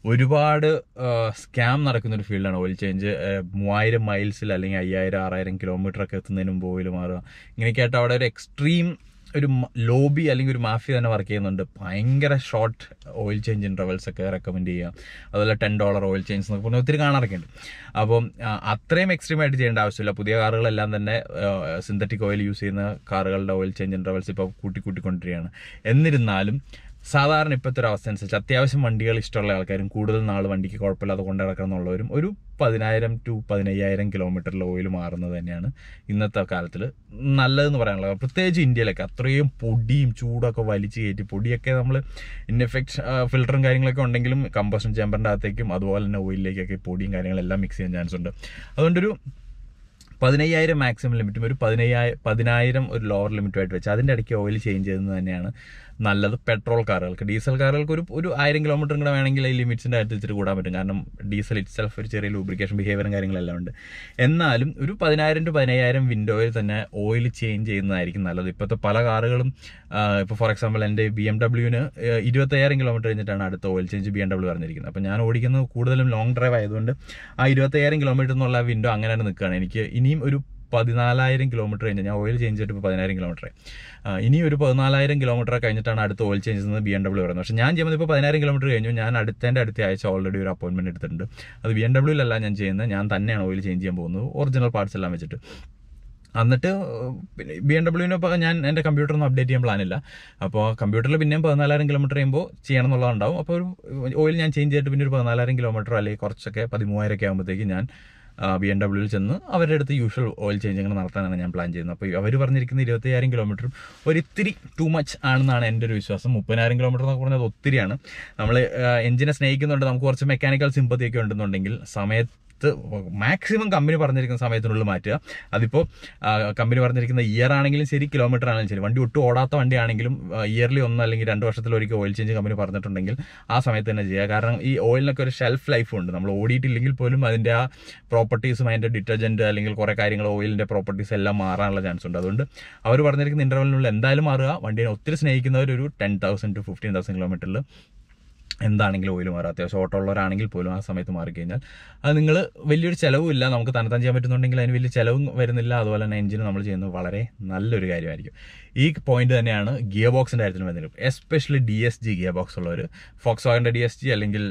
ഒരുപാട് സ്കാം നടക്കുന്ന ഒരു ഫീൽഡാണ് ഓയിൽ ചേഞ്ച് മൂവായിരം മൈൽസിൽ അല്ലെങ്കിൽ അയ്യായിരം ആറായിരം കിലോമീറ്റർ ഒക്കെ എത്തുന്നതിന് മുമ്പ് ഓയിൽ മാറുക ഇങ്ങനെയൊക്കെ ആയിട്ട് അവിടെ ഒരു എക്സ്ട്രീം ഒരു ലോബി അല്ലെങ്കിൽ ഒരു മാഫിയ തന്നെ വർക്ക് ചെയ്യുന്നുണ്ട് ഭയങ്കര ഷോർട്ട് ഓയിൽ ചേഞ്ച് ഇൻ്റർവൽസ് ഒക്കെ റെക്കമെൻഡ് ചെയ്യുക അതുപോലെ ടെൻ ഡോളർ ഓയിൽ ചേഞ്ച് എന്നൊക്കെ പറഞ്ഞാൽ ഒത്തിരി കാണാറൊക്കെ ഉണ്ട് അപ്പം ആ, അത്രയും എക്സ്ട്രീം ആയിട്ട് ചെയ്യേണ്ട ആവശ്യമില്ല പുതിയ കാറുകളെല്ലാം തന്നെ സിന്തറ്റിക് ഓയിൽ യൂസ് ചെയ്യുന്ന കാറുകളുടെ ഓയിൽ ചേഞ്ച് ഇൻ്റർവൽസ് ഇപ്പോൾ കൂട്ടി കൂട്ടിക്കൊണ്ടിരിക്കുകയാണ് എന്നിരുന്നാലും സാധാരണ ഇപ്പോഴത്തെ ഒരു അവസ്ഥ അനുസരിച്ച് അത്യാവശ്യം വണ്ടികൾ ഇഷ്ടമുള്ള ആൾക്കാരും കൂടുതൽ നാൾ വണ്ടിക്ക് കുഴപ്പമില്ലാതെ കൊണ്ടു നടക്കണം എന്നുള്ളവരും ഒരു പതിനായിരം ടു പതിനയ്യായിരം കിലോമീറ്ററിൽ ഓയിൽ മാറുന്നത് തന്നെയാണ് ഇന്നത്തെ കാലത്തിൽ നല്ലതെന്ന് പറയാനുള്ളത് പ്രത്യേകിച്ച് ഇന്ത്യയിലൊക്കെ അത്രയും പൊടിയും ചൂടൊക്കെ വലിച്ചു കയറ്റി പൊടിയൊക്കെ നമ്മൾ ഇൻഎഫക്റ്റ് ഫിൽറ്ററും കാര്യങ്ങളൊക്കെ ഉണ്ടെങ്കിലും കമ്പഷൻ ചേമ്പറിൻ്റെ അകത്തേക്കും അതുപോലെ തന്നെ ഓയിലിലേക്കൊക്കെ പൊടിയും കാര്യങ്ങളെല്ലാം മിക്സ് ചെയ്യാൻ ചാൻസ് ഉണ്ട് അതുകൊണ്ടൊരു പതിനയ്യായിരം മാക്സിമം ലിമിറ്റും ഒരു പതിനയ്യായിരം പതിനായിരം ഒരു ലോവർ ലിമിറ്റുമായിട്ട് വെച്ച് അതിൻ്റെ ഇടയ്ക്ക് ഓയിൽ ചേഞ്ച് ചെയ്യുന്നത് തന്നെയാണ് നല്ലത് പെട്രോൾ കാറുകൾക്ക് ഡീസൽ കാറുകൾക്ക് ഒരു ഒരു ആയിരം കിലോമീറ്റർ കൂടെ വേണമെങ്കിൽ ഈ ലിമിറ്റ്സിൻ്റെ കാര്യത്തിൽ ഇച്ചിരി കൂടാൻ പറ്റും കാരണം ഡീസൽ ഇറ്റ്സെൽഫ് ഒരു ചെറിയ ലൂബ്രിക്കേഷൻ ബിഹേവിയറും കാര്യങ്ങളെല്ലാം ഉണ്ട് എന്നാലും ഒരു പതിനായിരം ടു പതിനയ്യായിരം വിൻഡോയിൽ തന്നെ ഓയിൽ ചേഞ്ച് ചെയ്യുന്നതായിരിക്കും നല്ലത് ഇപ്പോഴത്തെ പല കാറുകളും ഇപ്പോൾ ഫോർ എക്സാമ്പിൾ എൻ്റെ ബി എം ഡബ്ല്യുവിന് ഇരുപത്തയ്യായിരം കിലോമീറ്റർ കഴിഞ്ഞിട്ടാണ് അടുത്ത oil change B M W പറഞ്ഞിരിക്കുന്നത് അപ്പോൾ ഞാൻ ഓടിക്കുന്നത് കൂടുതലും ലോങ് ഡ്രൈവ് ആയതുകൊണ്ട് ആ ഇരുപത്തയ്യായിരം കിലോമീറ്റർ എന്നുള്ള വിൻഡോ അങ്ങനെ തന്നെ നിൽക്കുകയാണ് എനിക്ക് ഇനിയും ഒരു പതിനാലായിരം കിലോമീറ്റർ കഴിഞ്ഞ് ഞാൻ ഓയിൽ ചേഞ്ച് ചെയ്തിട്ട് ഇപ്പോൾ പതിനായിരം കിലോമീറ്റർ ഇനി ഒരു പതിനാലായിരം കിലോമീറ്റർ കഴിഞ്ഞിട്ടാണ് അടുത്ത ഓയിൽ ചേഞ്ച് ചെയ്യുന്നത് ബി എം ഡബ്ല്യു പറയുന്നത് പക്ഷേ ഞാൻ ചെയ്യുന്നത് ഇപ്പോൾ പതിനായിരം കിലോമീറ്റർ കഴിഞ്ഞു ഞാൻ അടുത്തതിൻ്റെ അടുത്ത ആഴ്ച ഓൾറെഡി ഒരു അപ്പോയിൻമെൻറ്റ് എടുത്തിട്ടുണ്ട് അത് ബി എം ഡബ്ല്യൂലല്ല ഞാൻ ചെയ്യുന്നത് ഞാൻ തന്നെയാണ് ഓയിൽ ചേഞ്ച് ചെയ്യാൻ പോകുന്നത് ഒറിജിനൽ പാർട്സ് എല്ലാം വെച്ചിട്ട് എന്നിട്ട് പിന്നെ ബി എം ഡബ്ല്യൂവിന് ഇപ്പോൾ ഞാൻ എൻ്റെ കമ്പ്യൂട്ടറൊന്നും അപ്ഡേറ്റ് ചെയ്യാൻ പ്ലാനില്ല അപ്പോൾ കമ്പ്യൂട്ടറിൽ പിന്നെയും പതിനാലായിരം കിലോമീറ്റർ ചെയ്യുമ്പോൾ ചെയ്യണം എന്നുള്ളതുണ്ടാവും അപ്പോൾ ഒരു ഓയിൽ ഞാൻ ചേഞ്ച് ചെയ്തിട്ട് പിന്നെ ഒരു പതിനാലായിരം കിലോമീറ്റർ അല്ലെങ്കിൽ കുറച്ചൊക്കെ പതിമൂവായിരം ഒക്കെ ആകുമ്പോഴത്തേക്ക് ഞാൻ ബി എം ഡബ്ല്യൂവിൽ ചെന്ന് അവരുടെ അടുത്ത് യൂഷ്വൽ ഓയിൽ ചേഞ്ചിങ് നടത്താനാണ് ഞാൻ പ്ലാൻ ചെയ്യുന്നത് അപ്പോൾ അവർ പറഞ്ഞിരിക്കുന്ന ഇരുപത്തയ്യായിരം കിലോമീറ്ററും ഒരിത്തിരി ടു മച്ച് ആണെന്നാണ് എൻ്റെ ഒരു വിശ്വാസം മുപ്പതിനായിരം കിലോമീറ്റർ എന്നൊക്കെ പറഞ്ഞത് ഒത്തിരിയാണ് നമ്മൾ എഞ്ചിനെ സ്നേഹിക്കുന്നുണ്ട് നമുക്ക് കുറച്ച് മെക്കാനിക്കൽ സിമ്പതി ഒക്കെ ഉണ്ടെന്നുണ്ടെങ്കിൽ സമയത്ത് മാക്സിമം കമ്പനി പറഞ്ഞിരിക്കുന്ന സമയത്തിനുള്ളിൽ മാറ്റുക അതിപ്പോൾ കമ്പനി പറഞ്ഞിരിക്കുന്ന ഇയർ ആണെങ്കിലും ശരി കിലോമീറ്റർ ആണെങ്കിലും ശരി വണ്ടി ഒട്ടും ഓടാത്ത വണ്ടിയാണെങ്കിലും ഇയർലി ഒന്ന് അല്ലെങ്കിൽ രണ്ട് വർഷത്തിലൊരിക്കൽ ഓയിൽ ചേഞ്ച് കമ്പനി പറഞ്ഞിട്ടുണ്ടെങ്കിൽ ആ സമയത്ത് തന്നെ ചെയ്യുക കാരണം ഈ ഓയിലിനൊക്കെ ഒരു ഷെൽഫ് ലൈഫ് ഉണ്ട് നമ്മൾ ഓടിയിട്ടില്ലെങ്കിൽ പോലും അതിൻ്റെ ആ പ്രോപ്പർട്ടീസും അതിൻ്റെ ഡിറ്റർജൻറ്റ് അല്ലെങ്കിൽ കുറേ കാര്യങ്ങൾ ഓയിലിൻ്റെ പ്രോപ്പർട്ടീസ് എല്ലാം മാറാനുള്ള ചാൻസ് ഉണ്ട് അതുകൊണ്ട് അവർ പറഞ്ഞിരിക്കുന്ന ഇൻ്റർവെലിനുള്ളിൽ എന്തായാലും മാറുക വണ്ടിയെ ഒത്തിരി സ്നേഹിക്കുന്നവർ ഒരു ten thousand to fifteen thousand കിലോമീറ്ററിൽ എന്താണെങ്കിലും ഓയിൽ മാറുക അത്യാവശ്യം ഓട്ടോ ഉള്ളവരാണെങ്കിൽ പോലും ആ സമയത്ത് മാറിക്കഴിഞ്ഞാൽ അത് നിങ്ങൾ വലിയൊരു ചിലവും ഇല്ല നമുക്ക് തന്നെത്താൻ ചെയ്യാൻ പറ്റുന്നുണ്ടെങ്കിൽ അതിന് വലിയ ചിലവും വരുന്നില്ല അതുപോലെ തന്നെ എഞ്ചിന് നമ്മൾ ചെയ്യുന്നത് വളരെ നല്ലൊരു കാര്യമായിരിക്കും ഈ പോയിന്റ് തന്നെയാണ് ഗിയർ ബോക്സിൻ്റെ കാര്യത്തിൽ വരുന്നത് especially D S G gear box ഉള്ളവർ ഫോക്സ് വാഗൻ്റെ ഡി എസ് ജി അല്ലെങ്കിൽ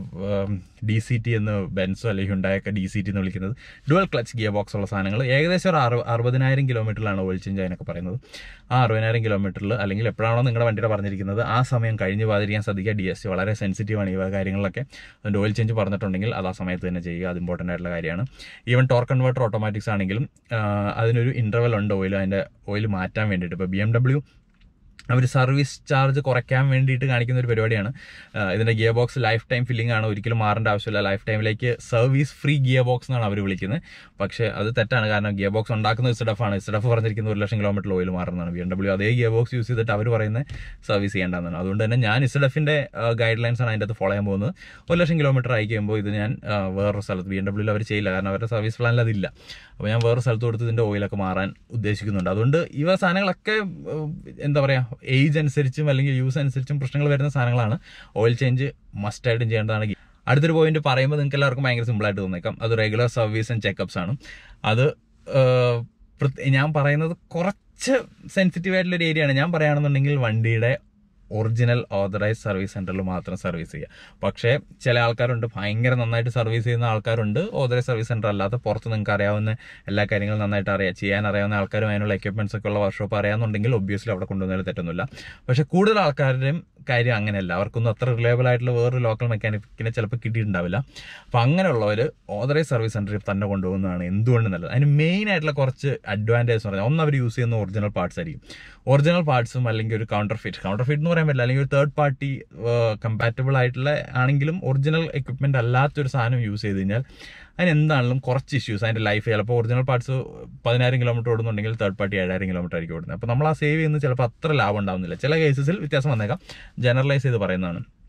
ഡി സി ടി എന്ന് ബെൻസോ അല്ലെങ്കിൽ ഹുണ്ടായൊക്കെ ഡി സി ടി എന്ന് വിളിക്കുന്നത് ഡുവൽ ക്ലച്ച് ഗിയർ ബോക്സ് ഉള്ള സാധനങ്ങൾ ഏകദേശം ഒരു അറു അറുപതിനായിരം കിലോമീറ്ററിലാണ് ഓയിൽ ചേഞ്ച് അതിനൊക്കെ പറയുന്നത് ആ അറുപതിനായിരം കിലോമീറ്ററിൽ അല്ലെങ്കിൽ എപ്പോഴാണോ നിങ്ങളുടെ വണ്ടിയുടെ പറഞ്ഞിരിക്കുന്നത് ആ സമയം കഴിഞ്ഞ് പോകാതിരിക്കാൻ ശ്രദ്ധിക്കുക ഡി എസ് ജി വളരെ സെൻസിറ്റീവ് ആണ് ഈ വക കാര്യങ്ങളിലൊക്കെ അതിൻ്റെ ഓയിൽ ചേഞ്ച് പറഞ്ഞിട്ടുണ്ടെങ്കിൽ അത് ആ സമയത്ത് തന്നെ ചെയ്യുക അത് ഇമ്പോർട്ടൻ്റ് ആയിട്ടുള്ള കാര്യമാണ് ഈവൻ ടോർക്ക് കൺവേർട്ടർ ഓട്ടോമാറ്റിക്സ് ആണെങ്കിലും ആ, അതിനൊരു ഇൻ്റർവൽ ഉണ്ട് ഓയിൽ അതിൻ്റെ ഓയിൽ മാറ്റാൻ വേണ്ടിയിട്ട് ഇപ്പോൾ ബി എം ഡബ്ല്യു അവർ സർവീസ് ചാർജ് കുറയ്ക്കാൻ വേണ്ടിയിട്ട് കാണിക്കുന്ന ഒരു പരിപാടിയാണ് ആ, ഇതിന്റെ gear box lifetime filling ആണ് ഒരിക്കലും മാറേണ്ട ആവശ്യമില്ല ലൈഫ് ടൈമിലേക്ക് സർവീസ് ഫ്രീ ഗിയർ ബോക്സ് എന്നാണ് അവർ വിളിക്കുന്നത് പക്ഷേ അത് തെറ്റാണ് കാരണം ഗിയർ ബോക്സ് ഉണ്ടാക്കുന്ന ഇസ്ഡഫ് ആണ് ഇസ്ഡഫ് പറഞ്ഞിരിക്കുന്ന ഒരു ലക്ഷം കിലോമീറ്റർ ഓയിൽ മാറുന്നതാണ് ബി എം ഡബ്ല്യൂ അതേ ഗിയർ ബോക്സ് യൂസ് ചെയ്തിട്ട് അവർ പറയുന്നത് സർവീസ് ചെയ്യേണ്ടതാണ് അതുകൊണ്ട് തന്നെ ഞാൻ ഇസ്ഡഫിന്റെ ഗൈഡ് ലൈൻസ് ആണ് അതിൻ്റെ അകത്ത് ഫോളോ ചെയ്യാൻ പോകുന്നത് ഒരു ലക്ഷം കിലോമീറ്റർ ആയി കഴിയുമ്പോൾ ഇത് ഞാൻ ആ, വേറൊരു സ്ഥലത്ത് ബി എം ഡബ്ല്യൂയിൽ അവർ ചെയ്യില്ല കാരണം അവരുടെ സർവീസ് പ്ലാനിൽ അതില്ല അപ്പോൾ ഞാൻ വേറെ സ്ഥലത്ത് കൊടുത്ത് ഇതിൻ്റെ ഓയിലൊക്കെ മാറാൻ ഉദ്ദേശിക്കുന്നുണ്ട് അതുകൊണ്ട് ഇവ സാധനങ്ങളൊക്കെ ഏഹ്, എന്താ പറയുക ഏജ് അനുസരിച്ചും അല്ലെങ്കിൽ യൂസ് അനുസരിച്ചും പ്രശ്നങ്ങൾ വരുന്ന സാധനങ്ങളാണ് ഓയിൽ ചേഞ്ച് മസ്റ്റായിട്ടും ചെയ്യേണ്ടതാണ് അടുത്തൊരു പോയിന്റ് പറയുമ്പോൾ നിങ്ങൾക്ക് എല്ലാവർക്കും ഭയങ്കര സിമ്പിളായിട്ട് തോന്നേക്കാം അത് റെഗുലർ സർവീസ് ആൻഡ് ചെക്കപ്സ് ആണ് അത് ഏഹ്, പ്രത്യ- ഞാൻ പറയുന്നത് കുറച്ച് സെൻസിറ്റീവ് ആയിട്ടുള്ള ഒരു ഏരിയ ആണ് ഞാൻ പറയുകയാണെന്നുണ്ടെങ്കിൽ വണ്ടിയുടെ ഒറിജിനൽ ഓതറൈസ് സർവീസ് സെന്ററിൽ മാത്രം സർവീസ് ചെയ്യുക പക്ഷേ ചില ആൾക്കാരുണ്ട് ഭയങ്കര നന്നായിട്ട് സർവീസ് ചെയ്യുന്ന ആൾക്കാരുണ്ട് ഓതറൈസ് സർവീസ് സെന്റർ അല്ലാതെ പുറത്ത് നിങ്ങൾക്ക് അറിയാവുന്ന എല്ലാ കാര്യങ്ങളും നന്നായിട്ട് അറിയാം ചെയ്യാൻ അറിയാവുന്ന ആൾക്കാരും അതിനുള്ള എക്യുപ്മെന്റ്സ് ഒക്കെ ഉള്ള വർക്ക്ഷോപ്പ് അറിയാമെന്നുണ്ടെങ്കിൽ ഒബ്വിയസ്ലി അവിടെ കൊണ്ടുവന്നതിൽ തെറ്റൊന്നുമില്ല പക്ഷെ കൂടുതൽ ആൾക്കാരുടെയും കാര്യം അങ്ങനെയല്ല അവർക്കൊന്നും അത്ര റിലയബിൾ ആയിട്ടുള്ള വേറൊരു ലോക്കൽ മെക്കാനിക്കിനെ ചിലപ്പോൾ കിട്ടിയിട്ടുണ്ടാവില്ല അപ്പോൾ അങ്ങനെയുള്ളവർ ഓതറൈസ് സർവീസ് സെന്ററിൽ തന്നെ കൊണ്ടുപോകുന്നതാണ് എന്തുകൊണ്ട് നല്ലത് അതിന് മെയിൻ ആയിട്ടുള്ള കുറച്ച് അഡ്വാൻറ്റേജ് എന്ന് പറഞ്ഞാൽ ഒന്ന് അവർ യൂസ് ചെയ്യുന്ന ഒറിജിനൽ പാർട്സ് ആയിരിക്കും ഒറിജിനൽ പാർട്സും അല്ലെങ്കിൽ ഒരു കൗണ്ടർ ഫിറ്റ് കൗണ്ടർ ഫിറ്റ് എന്ന് പറയാൻ പറ്റില്ല അല്ലെങ്കിൽ ഒരു തേർഡ് പാർട്ടി കമ്പാറ്റബിൾ ആയിട്ടുള്ള ആണെങ്കിലും ഒറിജിനൽ എക്യുപ്മെന്റ് അല്ലാത്തൊരു സാധനം യൂസ് ചെയ്ത് കഴിഞ്ഞാൽ അതിന് എന്താണെങ്കിലും കുറച്ച് ഇഷ്യൂസ് അതിന്റെ ലൈഫ് ചിലപ്പോൾ ഒറിജിനൽ പാർട്സ് പതിനായിരം കിലോമീറ്റർ ഓടുന്നുണ്ടെങ്കിൽ തേർഡ് പാർട്ടി ഏഴായിരം കിലോമീറ്റർ ആയിരിക്കും ഓടുന്നത് അപ്പോൾ നമ്മൾ ആ സേവ് ചെയ്യുന്നത് ചിലപ്പോൾ അത്ര ലാഭം ഉണ്ടാവുന്നില്ല ചില കേസസിൽ വ്യത്യാസം വന്നേക്കാം ജനറലൈസ് ചെയ്ത് പറയുന്നതാണ്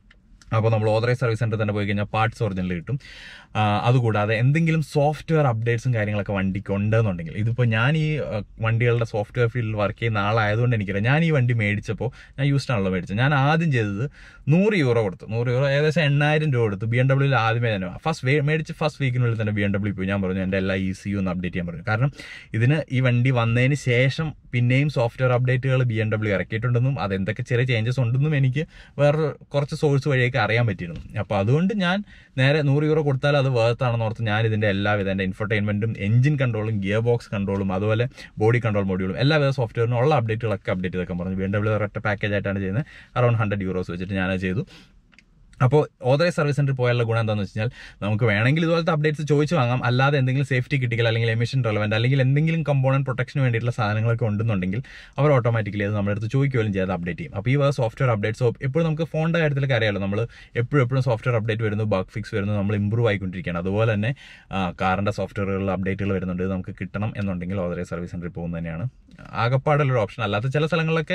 അപ്പോൾ നമ്മൾ ഓതറൈസ് സർവീസ് സെന്റർ തന്നെ പോയി കഴിഞ്ഞാൽ പാർട്സ് ഒറിജിനൽ കിട്ടും ആ, അതുകൂടാതെ എന്തെങ്കിലും സോഫ്റ്റ്വെയർ അപ്ഡേറ്റ്സും കാര്യങ്ങളൊക്കെ വണ്ടിക്ക് ഉണ്ടെന്നുണ്ടെങ്കിൽ ഇതിപ്പോൾ ഞാൻ ഈ ആ, വണ്ടികളുടെ സോഫ്റ്റ്വെയർ ഫീൽഡിൽ വർക്ക് ചെയ്യുന്ന ആളായതുകൊണ്ട് എനിക്കറിയാം ഞാൻ ഈ വണ്ടി മേടിച്ചപ്പോൾ ഞാൻ യൂസ്ഡ് ആണല്ലോ മേടിച്ചത് ഞാൻ ആദ്യം ചെയ്തത് നൂറ് യൂറോ കൊടുത്തു നൂറ് യൂറോ ഏകദേശം എണ്ണായിരം രൂപ കൊടുത്തു ബി എം ഡബ്ല്യൂയിൽ ആദ്യമേ തന്നെ ഫസ്റ്റ് മേടിച്ച് ഫസ്റ്റ് വീക്കിനുള്ളിൽ തന്നെ ബി എം ഡബ്ല്യൂ പോയി ഞാൻ പറഞ്ഞു എൻ്റെ എല്ലാ ഇ സി ഒന്ന് അപ്ഡേറ്റ് ചെയ്യാൻ പറഞ്ഞു കാരണം ഇതിന് ഈ വണ്ടി വന്നതിന് ശേഷം പിന്നെയും സോഫ്റ്റ്വെയർ അപ്ഡേറ്റുകൾ ബി എം ഡബ്ല്യൂ ഇറക്കിയിട്ടുണ്ടെന്നും അതെന്തൊക്കെ ചെറിയ ചേഞ്ചസ് ഉണ്ടെന്നും എനിക്ക് വേറെ കുറച്ച് സോഴ്സ് വഴിയൊക്കെ അറിയാൻ പറ്റിയിരുന്നു അപ്പോൾ അതുകൊണ്ട് ഞാൻ നേരെ നൂറ് യൂറോ കൊടുത്താൽ അത് വേർത്താണെന്ന് ഓർത്ത് ഞാൻ ഇതിൻ്റെ എല്ലാവിധ എൻ്റെ ഇൻഫർടൈൻമെൻറ്റും എഞ്ചിൻ കൺട്രോളും ഗിയർ ബോക്സ് കൺട്രോളും അതുപോലെ ബോഡി കൺട്രോൾ മൊഡ്യൂളും എല്ലാവിധ സോഫ്റ്റ്വെയറിനും ഉള്ള അപ്ഡേറ്റുകളൊക്കെ അപ്ഡേറ്റ് ചെയ്തൊക്കെ പറഞ്ഞു ബി എം ഡബ്ല്യൂ ഒരൊറ്റ പാക്കേജ് ആയിട്ടാണ് ചെയ്യുന്നത് അറൌണ്ട് ഹൺഡ്രഡ് യൂറോസ് വെച്ചിട്ട് ഞാനത് ചെയ്തു അപ്പോൾ ഓതറൈസ് സർവീസ് സെന്റർ പോയാലുള്ള ഗുണം എന്താണെന്ന് വെച്ച് കഴിഞ്ഞാൽ നമുക്ക് വേണമെങ്കിൽ ഇതുപോലത്തെ അപ്ഡേറ്റ്സ് ചോദിച്ചു വാങ്ങാം അല്ലാതെ എന്തെങ്കിലും സേഫ്റ്റി കിട്ടിക്കൽ അല്ലെങ്കിൽ എമിഷൻ റെലവെന്റ് അല്ലെങ്കിൽ എന്തെങ്കിലും കമ്പോണന്റ് പ്രൊട്ടക്ഷന് വേണ്ടിയിട്ടുള്ള സാധനങ്ങളൊക്കെ ഉണ്ടെന്നുണ്ടെങ്കിൽ അവർ ഓട്ടോമാറ്റിക്കലി അത് നമ്മുടെ അടുത്ത് ചോദിക്കുകയും ചെയ്യാതെ അപ്ഡേറ്റ് ചെയ്യും അപ്പോൾ ഈ സോഫ്റ്റ്വെയർ അപ്ഡേറ്റ്സ് എപ്പോഴും നമുക്ക് ഫോണിൻ്റെ കാര്യത്തിലൊക്കെ അറിയാമല്ലോ നമ്മൾ എപ്പോഴും എപ്പോഴും സോഫ്റ്റ്വെയർ അപ്ഡേറ്റ് വരുന്നു ബഗ് ഫിക്സ് വരുന്നു നമ്മൾ ഇമ്പ്രൂവ് ആയിക്കൊണ്ടിരിക്കുകയാണ് അതുപോലെ തന്നെ ആ, കാറിൻ്റെ സോഫ്റ്റ്വെയറുകളിൽ അപ്ഡേറ്റുകൾ വരുന്നുണ്ട് ഇത് നമുക്ക് കിട്ടണം എന്നുണ്ടെങ്കിൽ ഓതറൈസ് സർവീസ് സെന്ററിൽ പോകുന്നത് തന്നെയാണ് ആകപ്പാടുള്ളൊരു ഓപ്ഷൻ അല്ലാത്ത ചില സ്ഥലങ്ങളിലൊക്കെ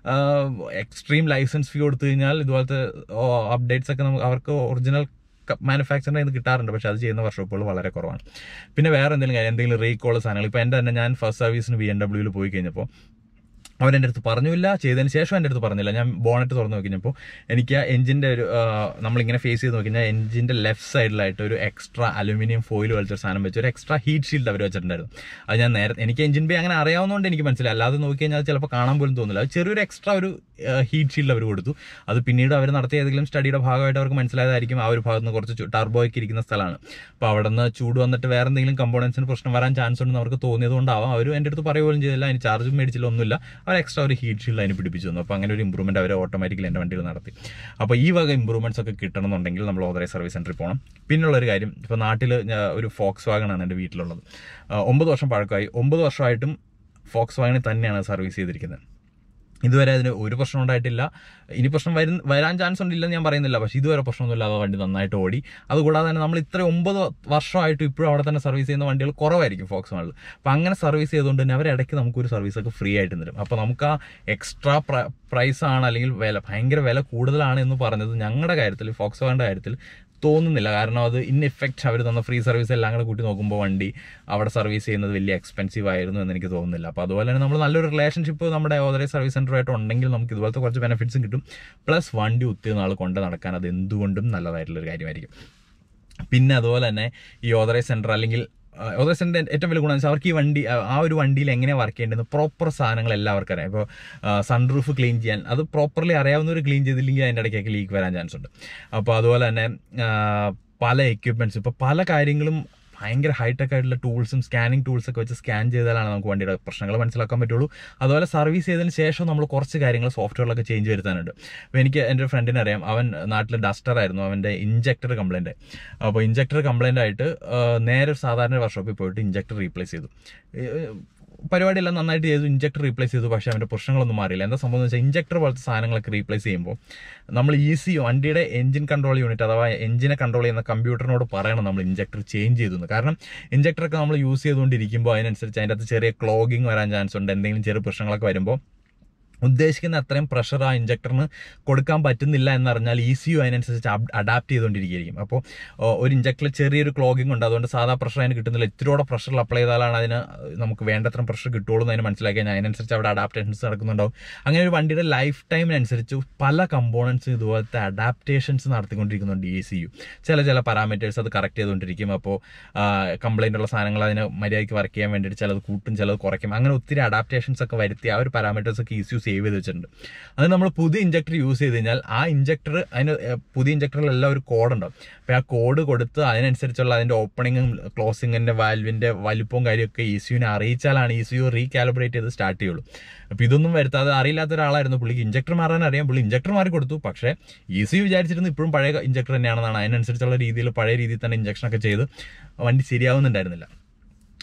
എക്സ്ട്രീം ലൈസൻസ് ഫീ കൊടുത്തു കഴിഞ്ഞാൽ ഇതുപോലത്തെ അപ്ഡേറ്റ്സ് ഒക്കെ നമുക്ക് അവർക്ക് ഒറിജിനൽ മാനുഫാക്ചറിൻ്റെ ഇത് കിട്ടാറുണ്ട് പക്ഷേ അത് ചെയ്യുന്ന വർക്ക്ഷോപ്പുകൾ വളരെ കുറവാണ് പിന്നെ വേറെ എന്തെങ്കിലും കാര്യം എന്തെങ്കിലും റീകോൾ സാധനങ്ങൾ ഇപ്പോൾ എൻ്റെ തന്നെ ഞാൻ ഫസ്റ്റ് സർവീസിന് ബി എം ഡബ്ല്യൂവിൽ പോയി കഴിഞ്ഞപ്പോൾ അവൻ എൻ്റെ അടുത്ത് പറഞ്ഞില്ല ചെയ്തതിന് ശേഷം എൻ്റെ അടുത്ത് പറഞ്ഞില്ല ഞാൻ ബോണറ്റ് തുറന്ന് നോക്കിയപ്പോൾ എനിക്ക് ആ എഞ്ചിൻ്റെ ഒരു ആ, നമ്മളിങ്ങനെ ഫേസ് ചെയ്ത് നോക്കി കഴിഞ്ഞാൽ എഞ്ചിൻ്റെ ലെഫ്റ്റ് സൈഡിലായിട്ട് ഒരു എക്സ്ട്രാ അലുമിനിയം ഫോയിൽ വലിച്ചൊരു സാധനം വെച്ച് ഒരു എക്സ്ട്രാ ഹീറ്റ് ഷീൽഡ് അവർ വെച്ചിട്ടുണ്ടായിരുന്നു അത് ഞാൻ നേരത്തെ എനിക്ക് എഞ്ചിൻ ബേ അങ്ങനെ അറിയാവുന്നതുകൊണ്ട് എനിക്ക് മനസ്സിലായി അല്ലാതെ നോക്കി കഴിഞ്ഞാൽ അത് ചിലപ്പോൾ കാണാൻ പോലും തോന്നില്ല അത് ചെറിയൊരു എക്സ്ട്രാ ഒരു ഹീറ്റ് ഷീൽഡ് അവർ കൊടുത്തു അത് പിന്നീട് അവർ നടത്തിയ ഏതെങ്കിലും സ്റ്റഡിയുടെ ഭാഗമായിട്ട് അവർക്ക് മനസ്സിലായതായിരിക്കും ആ ഒരു ഭാഗത്ത് നിന്ന് കുറച്ച് ടർബോയ്ക്ക് ഇരിക്കുന്ന സ്ഥലമാണ് അപ്പോൾ അവിടെ നിന്ന് ചൂട് വന്നിട്ട് വേറെ എന്തെങ്കിലും കമ്പോണൻസിന് പ്രശ്നം വരാൻ ചാൻസ് ഉണ്ടെന്ന് അവർക്ക് തോന്നിയത് കൊണ്ടാവാം അവർ എൻ്റെ അടുത്ത് പറയുകയും ചെയ്തില്ല അതിന് ചാർജും മേടിച്ചില്ല ഒന്നുമില്ല അവർ എക്സ്ട്രാ ഒരു ഹീറ്റ് ഷീൽഡ് അതിന് പിടിപ്പിച്ചു തന്നു അപ്പോൾ അങ്ങനെ ഒരു ഇമ്പ്രൂവ്മെന്റ് അവർ ഓട്ടോമാറ്റിക്കലി എൻ്റെ വണ്ടിയിൽ നടത്തി അപ്പോൾ ഈ വക ഇമ്പ്രൂവ്മെന്റ്സ് ഒക്കെ കിട്ടണമെന്നുണ്ടെങ്കിൽ നമ്മൾ ഓതറൈസ് സർവീസ് സെന്ററിൽ പോകണം പിന്നുള്ള ഒരു കാര്യം ഇപ്പോൾ നാട്ടിൽ ഒരു ഫോക്സ് വാഗണാണ് എൻ്റെ വീട്ടിലുള്ളത് ആ, ഒമ്പത് വർഷം പഴക്കമായി ഒമ്പത് വർഷമായിട്ടും ഫോക്സ് വാഗണിൽ തന്നെയാണ് സർവീസ് ചെയ്തിരിക്കുന്നത് ഇതുവരെ അതിന് ഒരു പ്രശ്നം ഉണ്ടായിട്ടില്ല ഇനി പ്രശ്നം വരും വരാൻ ചാൻസ് ഉണ്ടില്ലെന്ന് ഞാൻ പറയുന്നില്ല പക്ഷേ ഇതുവരെ പ്രശ്നമൊന്നുമില്ലാതെ വണ്ടി നന്നായിട്ട് ഓടി അതുകൂടാതെ തന്നെ നമ്മൾ ഇത്ര ഒമ്പത് വർഷമായിട്ട് ഇപ്പോഴും അവിടെ തന്നെ സർവീസ് ചെയ്യുന്ന വണ്ടികൾ കുറവായിരിക്കും ഫോക്സ് മാളിൽ അപ്പോൾ അങ്ങനെ സർവീസ് ചെയ്തുകൊണ്ട് തന്നെ അവരിടയ്ക്ക് നമുക്കൊരു സർവീസൊക്കെ ഫ്രീ ആയിട്ട് തരും അപ്പോൾ നമുക്ക് ആ എക്സ്ട്രാ പ്രൈസ് ആണ് അല്ലെങ്കിൽ വില ഭയങ്കര വില കൂടുതലാണ് എന്ന് പറഞ്ഞത് ഞങ്ങളുടെ കാര്യത്തിൽ ഫോക്സ് വാഗണിൻ്റെ കാര്യത്തിൽ തോന്നുന്നില്ല കാരണം അത് ഇൻ എഫക്റ്റ് അവർ തന്ന ഫ്രീ സർവീസ് എല്ലാം കൂടെ കൂട്ടി നോക്കുമ്പോൾ വണ്ടി അവിടെ സർവീസ് ചെയ്യുന്നത് വലിയ എക്സ്പെൻസീവ് ആയിരുന്നു എന്ന് എനിക്ക് തോന്നുന്നില്ല അപ്പോൾ അതുപോലെ തന്നെ നമ്മൾ നല്ലൊരു റിലേഷൻഷിപ്പ് നമ്മുടെ ഓതറൈസ് സർവീസ് സെൻ്ററുമായിട്ട് ഉണ്ടെങ്കിൽ നമുക്ക് ഇതുപോലത്തെ കുറച്ച് ബെനിഫിറ്റ്സും കിട്ടും പ്ലസ് വണ്ടി ഒത്തിരി നാൾ കൊണ്ട് നടക്കാൻ അത് എന്തുകൊണ്ടും നല്ലതായിട്ടുള്ളൊരു കാര്യമായിരിക്കും പിന്നെ അതുപോലെ തന്നെ ഈ ഓതറൈസ് സെൻറ്റർ അല്ലെങ്കിൽ ഓതറൈസ് സെൻറ്റർ ഏറ്റവും വലിയ ഗുണം എന്ന് വെച്ചാൽ അവർക്ക് ഈ വണ്ടി ആ- ആ ഒരു വണ്ടിയിൽ എങ്ങനെയാണ് വർക്ക് ചെയ്യേണ്ടത് പ്രോപ്പർ സാധനങ്ങൾ എല്ലാവർക്കും അറിയാം ഇപ്പോൾ സൺറൂഫ് ക്ലീൻ ചെയ്യാൻ അത് പ്രോപ്പർലി അറിയാവുന്നവർ ക്ലീൻ ചെയ്തില്ലെങ്കിൽ അതിൻ്റെ ഇടയ്ക്കൊക്കെ ലീക്ക് വരാൻ ചാൻസ് ഉണ്ട് അപ്പോൾ അതുപോലെ തന്നെ ആ, പല എക്യുപ്മെൻറ്റ്സ് ഇപ്പോൾ പല കാര്യങ്ങളും ഭയങ്കര ഹൈടെക് ആയിട്ടുള്ള ടൂൾസും സ്കാനിങ് ടൂൾസ് ഒക്കെ വെച്ച് സ്കാൻ ചെയ്താലാണ് നമുക്ക് വണ്ടിയുടെ പ്രശ്നങ്ങൾ മനസ്സിലാക്കാൻ പറ്റുള്ളൂ അതുപോലെ സർവീസ് ചെയ്തതിന് ശേഷം നമ്മൾ കുറച്ച് കാര്യങ്ങൾ സോഫ്റ്റ്വെയറിലൊക്കെ ചേഞ്ച് വരുത്താനുണ്ട് അപ്പോൾ എനിക്ക് എൻ്റെ ഒരു ഫ്രണ്ടിനെ അറിയാം അവൻ നാട്ടിൽ ഡസ്റ്റർ ആയിരുന്നു അവൻ്റെ ഇഞ്ചക്ടർ കംപ്ലൈൻറ്റ് അപ്പോൾ ഇഞ്ചക്ടർ കംപ്ലൈൻ്റ് ആയിട്ട് ആ, നേരെ ഒരു സാധാരണ വർക്ക്ഷോപ്പിൽ പോയിട്ട് ഇഞ്ചക്ടർ റീപ്ലേസ് ചെയ്തു ഏ, പരിപാടിയെല്ലാം നന്നായിട്ട് ചെയ്തു ഇഞ്ചക്ടർ റീപ്ലേസ് ചെയ്തു പക്ഷേ അവൻ്റെ പ്രശ്നങ്ങളൊന്നും മാറിയില്ല എന്താ സംഭവം എന്ന് വെച്ചാൽ ഇഞ്ചക്ടർ പോലത്തെ സാധനങ്ങളൊക്കെ റീപ്ലേസ് ചെയ്യുമ്പോൾ നമ്മൾ ഈസി വണ്ടിയുടെ എഞ്ചിൻ കൺട്രോൾ യൂണിറ്റ് അഥവാ എഞ്ചിനെ കൺട്രോൾ ചെയ്യുന്ന കമ്പ്യൂട്ടറിനോട് പറയണം നമ്മൾ ഇഞ്ചക്ടർ ചേഞ്ച് ചെയ്തു എന്ന്. കാരണം ഇഞ്ചക്ടറൊക്കെ നമ്മൾ യൂസ് ചെയ്തുകൊണ്ടിരിക്കുമ്പോൾ അതിനനുസരിച്ച് അതിൻ്റെ അകത്ത് ചെറിയ ക്ലോഗിങ് വരാൻ ചാൻസ് ഉണ്ട് എന്തെങ്കിലും ചെറിയ പ്രശ്നങ്ങളൊക്കെ വരുമ്പോൾ ഉദ്ദേശിക്കുന്ന അത്രയും പ്രഷർ ആ ഇഞ്ചക്ടറിന് കൊടുക്കാൻ പറ്റുന്നില്ല എന്നറിഞ്ഞാൽ ഇ സി യു അതിനനുസരിച്ച് അഡാപ്റ്റ് ചെയ്തുകൊണ്ടിരിക്കുകയായിരിക്കും അപ്പോൾ ഒരു ഇഞ്ചക്ടറിൽ ചെറിയൊരു ക്ലോഗിങ് ഉണ്ട് അതുകൊണ്ട് സാധാ പ്രഷർ അതിന് കിട്ടുന്നില്ല ഇത്തിരിയോടെ പ്രഷറിൽ അപ്ലൈ ചെയ്താലാണ് അതിന് നമുക്ക് വേണ്ടത്ര പ്രഷർ കിട്ടുള്ളൂ എന്ന് അതിന് മനസ്സിലാക്കി കഴിഞ്ഞാൽ അതിനനുസരിച്ച് അവിടെ അഡാപ്റ്റേഷൻസ് നടക്കുന്നുണ്ടാവും അങ്ങനെ ഒരു വണ്ടിയുടെ ലൈഫ് ടൈമിനനുസരിച്ച് പല കമ്പോണൻസ് ഇതുപോലത്തെ അഡാപ്റ്റേഷൻസ് നടത്തിക്കൊണ്ടിരിക്കുന്നുണ്ട് ഇ സി യു ചില ചില പാരാമീറ്റേഴ്സ് അത് കറക്റ്റ് ചെയ്തുകൊണ്ടിരിക്കും അപ്പോൾ കംപ്ലൈൻ്റ് ഉള്ള സാധനങ്ങൾ അതിന് മര്യാദയ്ക്ക് വർക്ക് ചെയ്യാൻ വേണ്ടിയിട്ട് ചിലത് കൂട്ടും ചിലത് കുറയ്ക്കും അങ്ങനെ ഒത്തിരി അഡാപ്റ്റേഷൻസ് ഒക്കെ വരുത്തി ആ ഒരു പാരാമീറ്റേഴ്സ് ഒക്കെ ഇ സി യു സേവ് ചെയ്ത് വെച്ചിട്ടുണ്ട് അത് നമ്മൾ പുതിയ ഇഞ്ചക്ടർ യൂസ് ചെയ്ത് കഴിഞ്ഞാൽ ആ ഇഞ്ചക്ടർ അതിന് ഏഹ്, പുതിയ ഇഞ്ചക്ടറിലെല്ലാം ഒരു കോഡ് ഉണ്ടാവും അപ്പോൾ ആ കോഡ് കൊടുത്ത് അതിനനുസരിച്ചുള്ള അതിൻ്റെ ഓപ്പണിങ്ങും ക്ലോസിങ്ങിൻ്റെ വാൽവിൻ്റെ വലിപ്പവും കാര്യമൊക്കെ ഇ സിയുനെ അറിയിച്ചാലാണ് ഇ സി യു റീകാലിബ്രേറ്റ് ചെയ്ത് സ്റ്റാർട്ട് ചെയ്യുള്ളൂ അപ്പോൾ ഇതൊന്നും വരുത്താതെ അറിയില്ലാത്ത ഒരാളായിരുന്നു പുള്ളിക്ക് ഇഞ്ചക്ടർ മാറാൻ അറിയാം പുള്ളി ഇഞ്ചക്ടർ മാറി കൊടുത്തു പക്ഷേ ഇ സി യു വിചാരിച്ചിരുന്നു ഇപ്പോഴും പഴയ ഇഞ്ചക്ടർ തന്നെയാണെന്നാണ് അതിനനുസരിച്ചുള്ള രീതിയിൽ പഴയ രീതിയിൽ തന്നെ ഇഞ്ചക്ഷൻ ഒക്കെ ചെയ്ത് വണ്ടി ശരിയാവുന്നുണ്ടായിരുന്നില്ല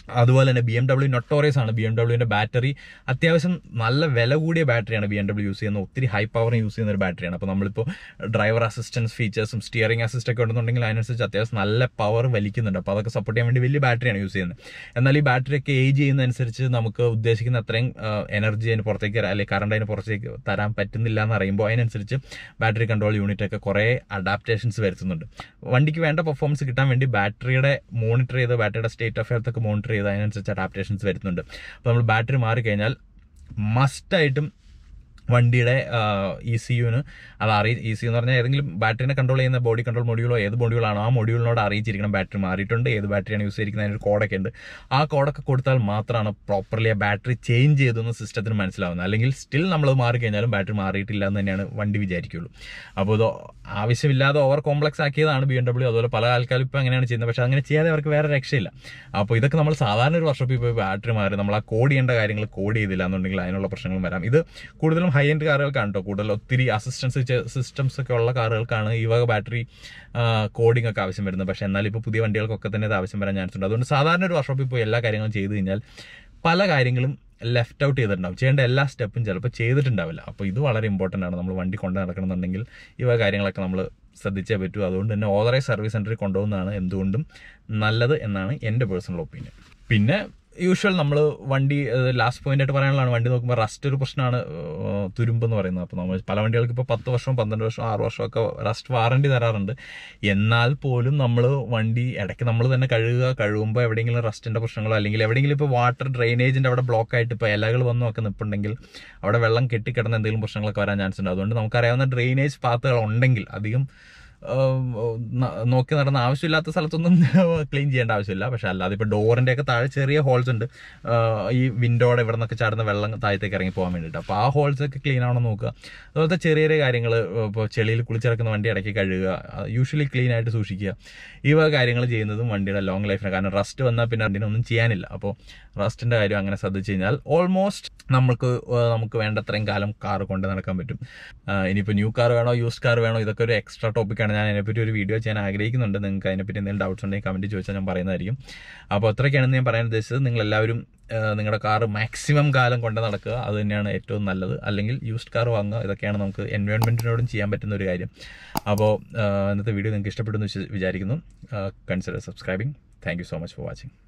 അതുപോലെ തന്നെ ബി എം ഡബ്ല്യു നൊട്ടോറിയസ് ആണ് ബി എം ഡബ്ല്യുവിന്റെ ബാറ്ററി അത്യാവശ്യം നല്ല വില കൂടിയ ബാറ്ററിയാണ് ബി എം ഡബ്ല്യു യൂസ് ചെയ്യുന്നത് ഒത്തിരി ഹൈ പവർ യൂസ് ചെയ്യുന്ന ഒരു ബാറ്ററിയാണ് അപ്പോൾ നമ്മളിപ്പോൾ driver assistance features steering assist ഒക്കെ ഉണ്ടെന്നുണ്ടെങ്കിൽ അതിനനുസരിച്ച് അത്യാവശ്യം നല്ല പവർ വലിക്കുന്നുണ്ട് അപ്പോൾ അതൊക്കെ സപ്പോർട്ട് ചെയ്യാൻ വേണ്ടി വലിയ ബാറ്ററിയാണ് യൂസ് ചെയ്യുന്നത് എന്നാൽ ഈ ബാറ്ററി ഒക്കെ ഏജ് ചെയ്യുന്നതനുസരിച്ച് നമുക്ക് ഉദ്ദേശിക്കുന്ന അത്രയും എനർജി അതിന് പുറത്തേക്ക് തരാ- അല്ലെങ്കിൽ കറണ്ട് അതിന് പുറത്തേക്ക് തരാൻ പറ്റുന്നില്ല എന്ന് അറിയുമ്പോൾ അതിനനുസരിച്ച് ബാറ്ററി കൺട്രോൾ യൂണിറ്റ് ഒക്കെ കുറേ അഡാപ്റ്റേഷൻസ് വരുത്തുന്നുണ്ട് വണ്ടിക്ക് വേണ്ട പെർഫോമൻസ് കിട്ടാൻ വേണ്ടി ബാറ്ററിയുടെ മോണിറ്റർ ചെയ്ത് ബാറ്ററിയുടെ സ്റ്റേറ്റ് ഓഫ് ഹെൽത്ത് ഒക്കെ മോണിറ്റർ ചെയ്ത് അതിനനുസരിച്ച് അഡാപ്റ്റേഷൻസ് വരുന്നുണ്ട് അപ്പോൾ നമ്മൾ ബാറ്ററി മാറിക്കഴിഞ്ഞാൽ മസ്റ്റായിട്ടും വണ്ടിയുടെ ഇ സി യുന് അത് അറി ഇ സി എന്ന് പറഞ്ഞാൽ ഏതെങ്കിലും ബാറ്ററിനെ കൺട്രോൾ ചെയ്യുന്ന ബോഡി കൺട്രോൾ മൊഡ്യൂളോ ഏത് മൊഡ്യൂളാണോ ആ മൊഡ്യൂളിനോട് അറിയിച്ചിരിക്കണം ബാറ്ററി മാറിയിട്ടുണ്ട് ഏത് ബാറ്ററിയാണ് യൂസ് ചെയ്തിരിക്കുന്നത് അതിനൊരു കോഡൊക്കെ ഉണ്ട് ആ കോഡൊക്കെ കൊടുത്താൽ മാത്രമാണ് പ്രോപ്പർലി ആ ബാറ്ററി ചേഞ്ച് ചെയ്തെന്ന് സിസ്റ്റത്തിന് മനസ്സിലാവുന്നത് അല്ലെങ്കിൽ സ്റ്റിൽ നമ്മൾ മാറിക്കഴിഞ്ഞാലും ബാറ്ററി മാറിയിട്ടില്ല എന്ന് തന്നെയാണ് വണ്ടി വിചാരിക്കുള്ളൂ അപ്പോൾ ഇത് ആവശ്യമില്ലാതെ ഓവർ കോംപ്ലക്സ് ആക്കിയതാണ് ബി എം ഡബ്ല്യൂ അതുപോലെ പല ആൾക്കാരും ഇപ്പോൾ അങ്ങനെയാണ് ചെയ്യുന്നത് പക്ഷേ അങ്ങനെ ചെയ്യാതെ അവർക്ക് വേറെ രക്ഷയില്ല അപ്പോൾ ഇതൊക്കെ നമ്മൾ സാധാരണ ഒരു വർഷത്തിൽ പോയി ബാറ്ററി മാറി നമ്മൾ ആ കോഡ് ചെയ്യേണ്ട കാര്യങ്ങൾ കോഡ് ചെയ്തില്ല എന്നുണ്ടെങ്കിൽ അതിനുള്ള പ്രശ്നങ്ങളും വരാം ഇത് കൂടുതലും ഹൈ എൻഡ് കാറുകൾക്കാണ് കേട്ടോ കൂടുതൽ ഒത്തിരി അസിസ്റ്റൻസ് സിസ്റ്റംസ് ഒക്കെ ഉള്ള കാറുകൾക്കാണ് ഈ വക ബാറ്ററി കോഡിംഗ് ഒക്കെ ആവശ്യം വരുന്നത് പക്ഷേ എന്നാൽ ഇപ്പോൾ പുതിയ വണ്ടികൾക്കൊക്കെ തന്നെ ഇത് ആവശ്യം വരാൻ ചാൻസ് ഉണ്ട് അതുകൊണ്ട് സാധാരണ ഒരു വർഷത്തിൽ പോയി എല്ലാ കാര്യങ്ങളും ചെയ്ത് കഴിഞ്ഞാൽ പല കാര്യങ്ങളും ലെഫ്റ്റ് ഔട്ട് ചെയ്തിട്ടുണ്ടാവും ചെയ്യേണ്ട എല്ലാ സ്റ്റെപ്പും ചിലപ്പോൾ ചെയ്തിട്ടുണ്ടാവില്ല അപ്പോൾ ഇത് വളരെ ഇമ്പോർട്ടൻ്റ് ആണ് നമ്മൾ വണ്ടി കൊണ്ട് നടക്കണമെന്നുണ്ടെങ്കിൽ ഇവ കാര്യങ്ങളൊക്കെ നമ്മൾ ശ്രദ്ധിച്ചേ പറ്റൂ അതുകൊണ്ട് തന്നെ ഓതറൈസ് സർവീസ് സെൻറ്ററിൽ കൊണ്ടുപോകുന്നതാണ് എന്തുകൊണ്ടും നല്ലത് എന്നാണ് എൻ്റെ പേഴ്സണൽ ഒപ്പീനിയൻ പിന്നെ യൂഷ്വൽ നമ്മൾ വണ്ടി ലാസ്റ്റ് പോയിന്റ് ആയിട്ട് പറയാനുള്ളതാണ് വണ്ടി നോക്കുമ്പോൾ റസ്റ്റ് ഒരു പ്രശ്നമാണ് ഏഹ്, തുരുമ്പ് എന്ന് പറയുന്നത് അപ്പോൾ നമ്മൾ പല വണ്ടികൾക്ക് ഇപ്പോൾ പത്ത് വർഷം പന്ത്രണ്ട് വർഷം ആറ് വർഷം ഒക്കെ റസ്റ്റ് വാറണ്ടി തരാറുണ്ട് എന്നാൽ പോലും നമ്മൾ വണ്ടി ഇടയ്ക്ക് നമ്മൾ തന്നെ കഴുകുക കഴുകുമ്പോൾ എവിടെയെങ്കിലും റസ്റ്റിന്റെ പ്രശ്നങ്ങളോ അല്ലെങ്കിൽ എവിടെയെങ്കിലും ഇപ്പോൾ വാട്ടർ ഡ്രെയിനേജിന്റെ അവിടെ ബ്ലോക്ക് ആയിട്ട് ഇപ്പോൾ ഇലകൾ വന്നും ഒക്കെ നിൽപ്പുണ്ടെങ്കിൽ അവിടെ വെള്ളം കെട്ടിക്കിടന്ന എന്തെങ്കിലും പ്രശ്നങ്ങളൊക്കെ വരാൻ ചാൻസ് ഉണ്ട് അതുകൊണ്ട് നമുക്കറിയാവുന്ന ഡ്രെയിനേജ് പാത്തുകൾ ഉണ്ടെങ്കിൽ അധികം ഏഹ്, ന- നോക്കി നടന്ന ആവശ്യമില്ലാത്ത സ്ഥലത്തൊന്നും ക്ലീൻ ചെയ്യേണ്ട ആവശ്യമില്ല പക്ഷെ അല്ലാതെ ഇപ്പോൾ ഡോറിന്റെ ഒക്കെ താഴെ ചെറിയ ഹോൾസ് ഉണ്ട് ഏഹ്, ഈ വിൻഡോയുടെ ഇവിടെ നിന്നൊക്കെ ചാടുന്ന വെള്ളം താഴത്തേക്ക് ഇറങ്ങി പോകാൻ വേണ്ടിയിട്ട് അപ്പോൾ ആ ഹോൾസ് ഒക്കെ ക്ലീൻ ആണോ നോക്കുക അതുപോലത്തെ ചെറിയ ചെറിയ കാര്യങ്ങൾ ഇപ്പോൾ ചെളിയിൽ കുളിച്ചിറക്കുന്ന വണ്ടി ഇടയ്ക്ക് കഴുകുക യൂഷ്വലി ക്ലീൻ ആയിട്ട് സൂക്ഷിക്കുക ഈ വക കാര്യങ്ങൾ ചെയ്യുന്നതും വണ്ടിയുടെ ലോങ് ലൈഫിന് കാരണം റസ്റ്റ് വന്നാൽ പിന്നെ അതിനൊന്നും ചെയ്യാനില്ല അപ്പോൾ റസ്റ്റിന്റെ കാര്യം അങ്ങനെ ശ്രദ്ധിച്ചു കഴിഞ്ഞാൽ ഓൾമോസ്റ്റ് നമുക്ക് ഏഹ്, നമുക്ക് വേണ്ടത്രയും കാലം കാർ കൊണ്ട് നടക്കാൻ പറ്റും ആഹ് ഇനിയിപ്പോൾ ന്യൂ കാർ വേണോ യൂസ്ഡ് കാർ വേണോ ഇതൊക്കെ ഒരു എക്സ്ട്രാ ടോപ്പിക്കാണ് ഞാൻ അതിനെപ്പറ്റി ഒരു വീഡിയോ ചെയ്യാൻ ആഗ്രഹിക്കുന്നുണ്ട് നിങ്ങൾക്ക് അതിനെപ്പറ്റി എന്തെങ്കിലും ഡൗട്ട്സ് ഉണ്ടെങ്കിൽ കമൻറ്റ് ചോദിച്ചാൽ ഞാൻ പറയുന്നതായിരിക്കും അപ്പോൾ അത്രയ്ക്കാണ് ഞാൻ പറയാൻ ഉദ്ദേശിച്ചത് നിങ്ങൾ എല്ലാവരും നിങ്ങളുടെ കാർ മാക്സിമം കാലം കൊണ്ട് നടക്കുക അത് തന്നെയാണ് ഏറ്റവും നല്ലത് അല്ലെങ്കിൽ യൂസ്ഡ് കാർ വാങ്ങുക ഇതൊക്കെയാണ് നമുക്ക് എൻവയോൺമെൻറ്റിനോടും ചെയ്യാൻ പറ്റുന്ന ഒരു കാര്യം അപ്പോൾ ഇന്നത്തെ വീഡിയോ നിങ്ങൾക്ക് ഇഷ്ടപ്പെടുന്നു വിചാരിക്കുന്നു consider subscribing thank you so much for watching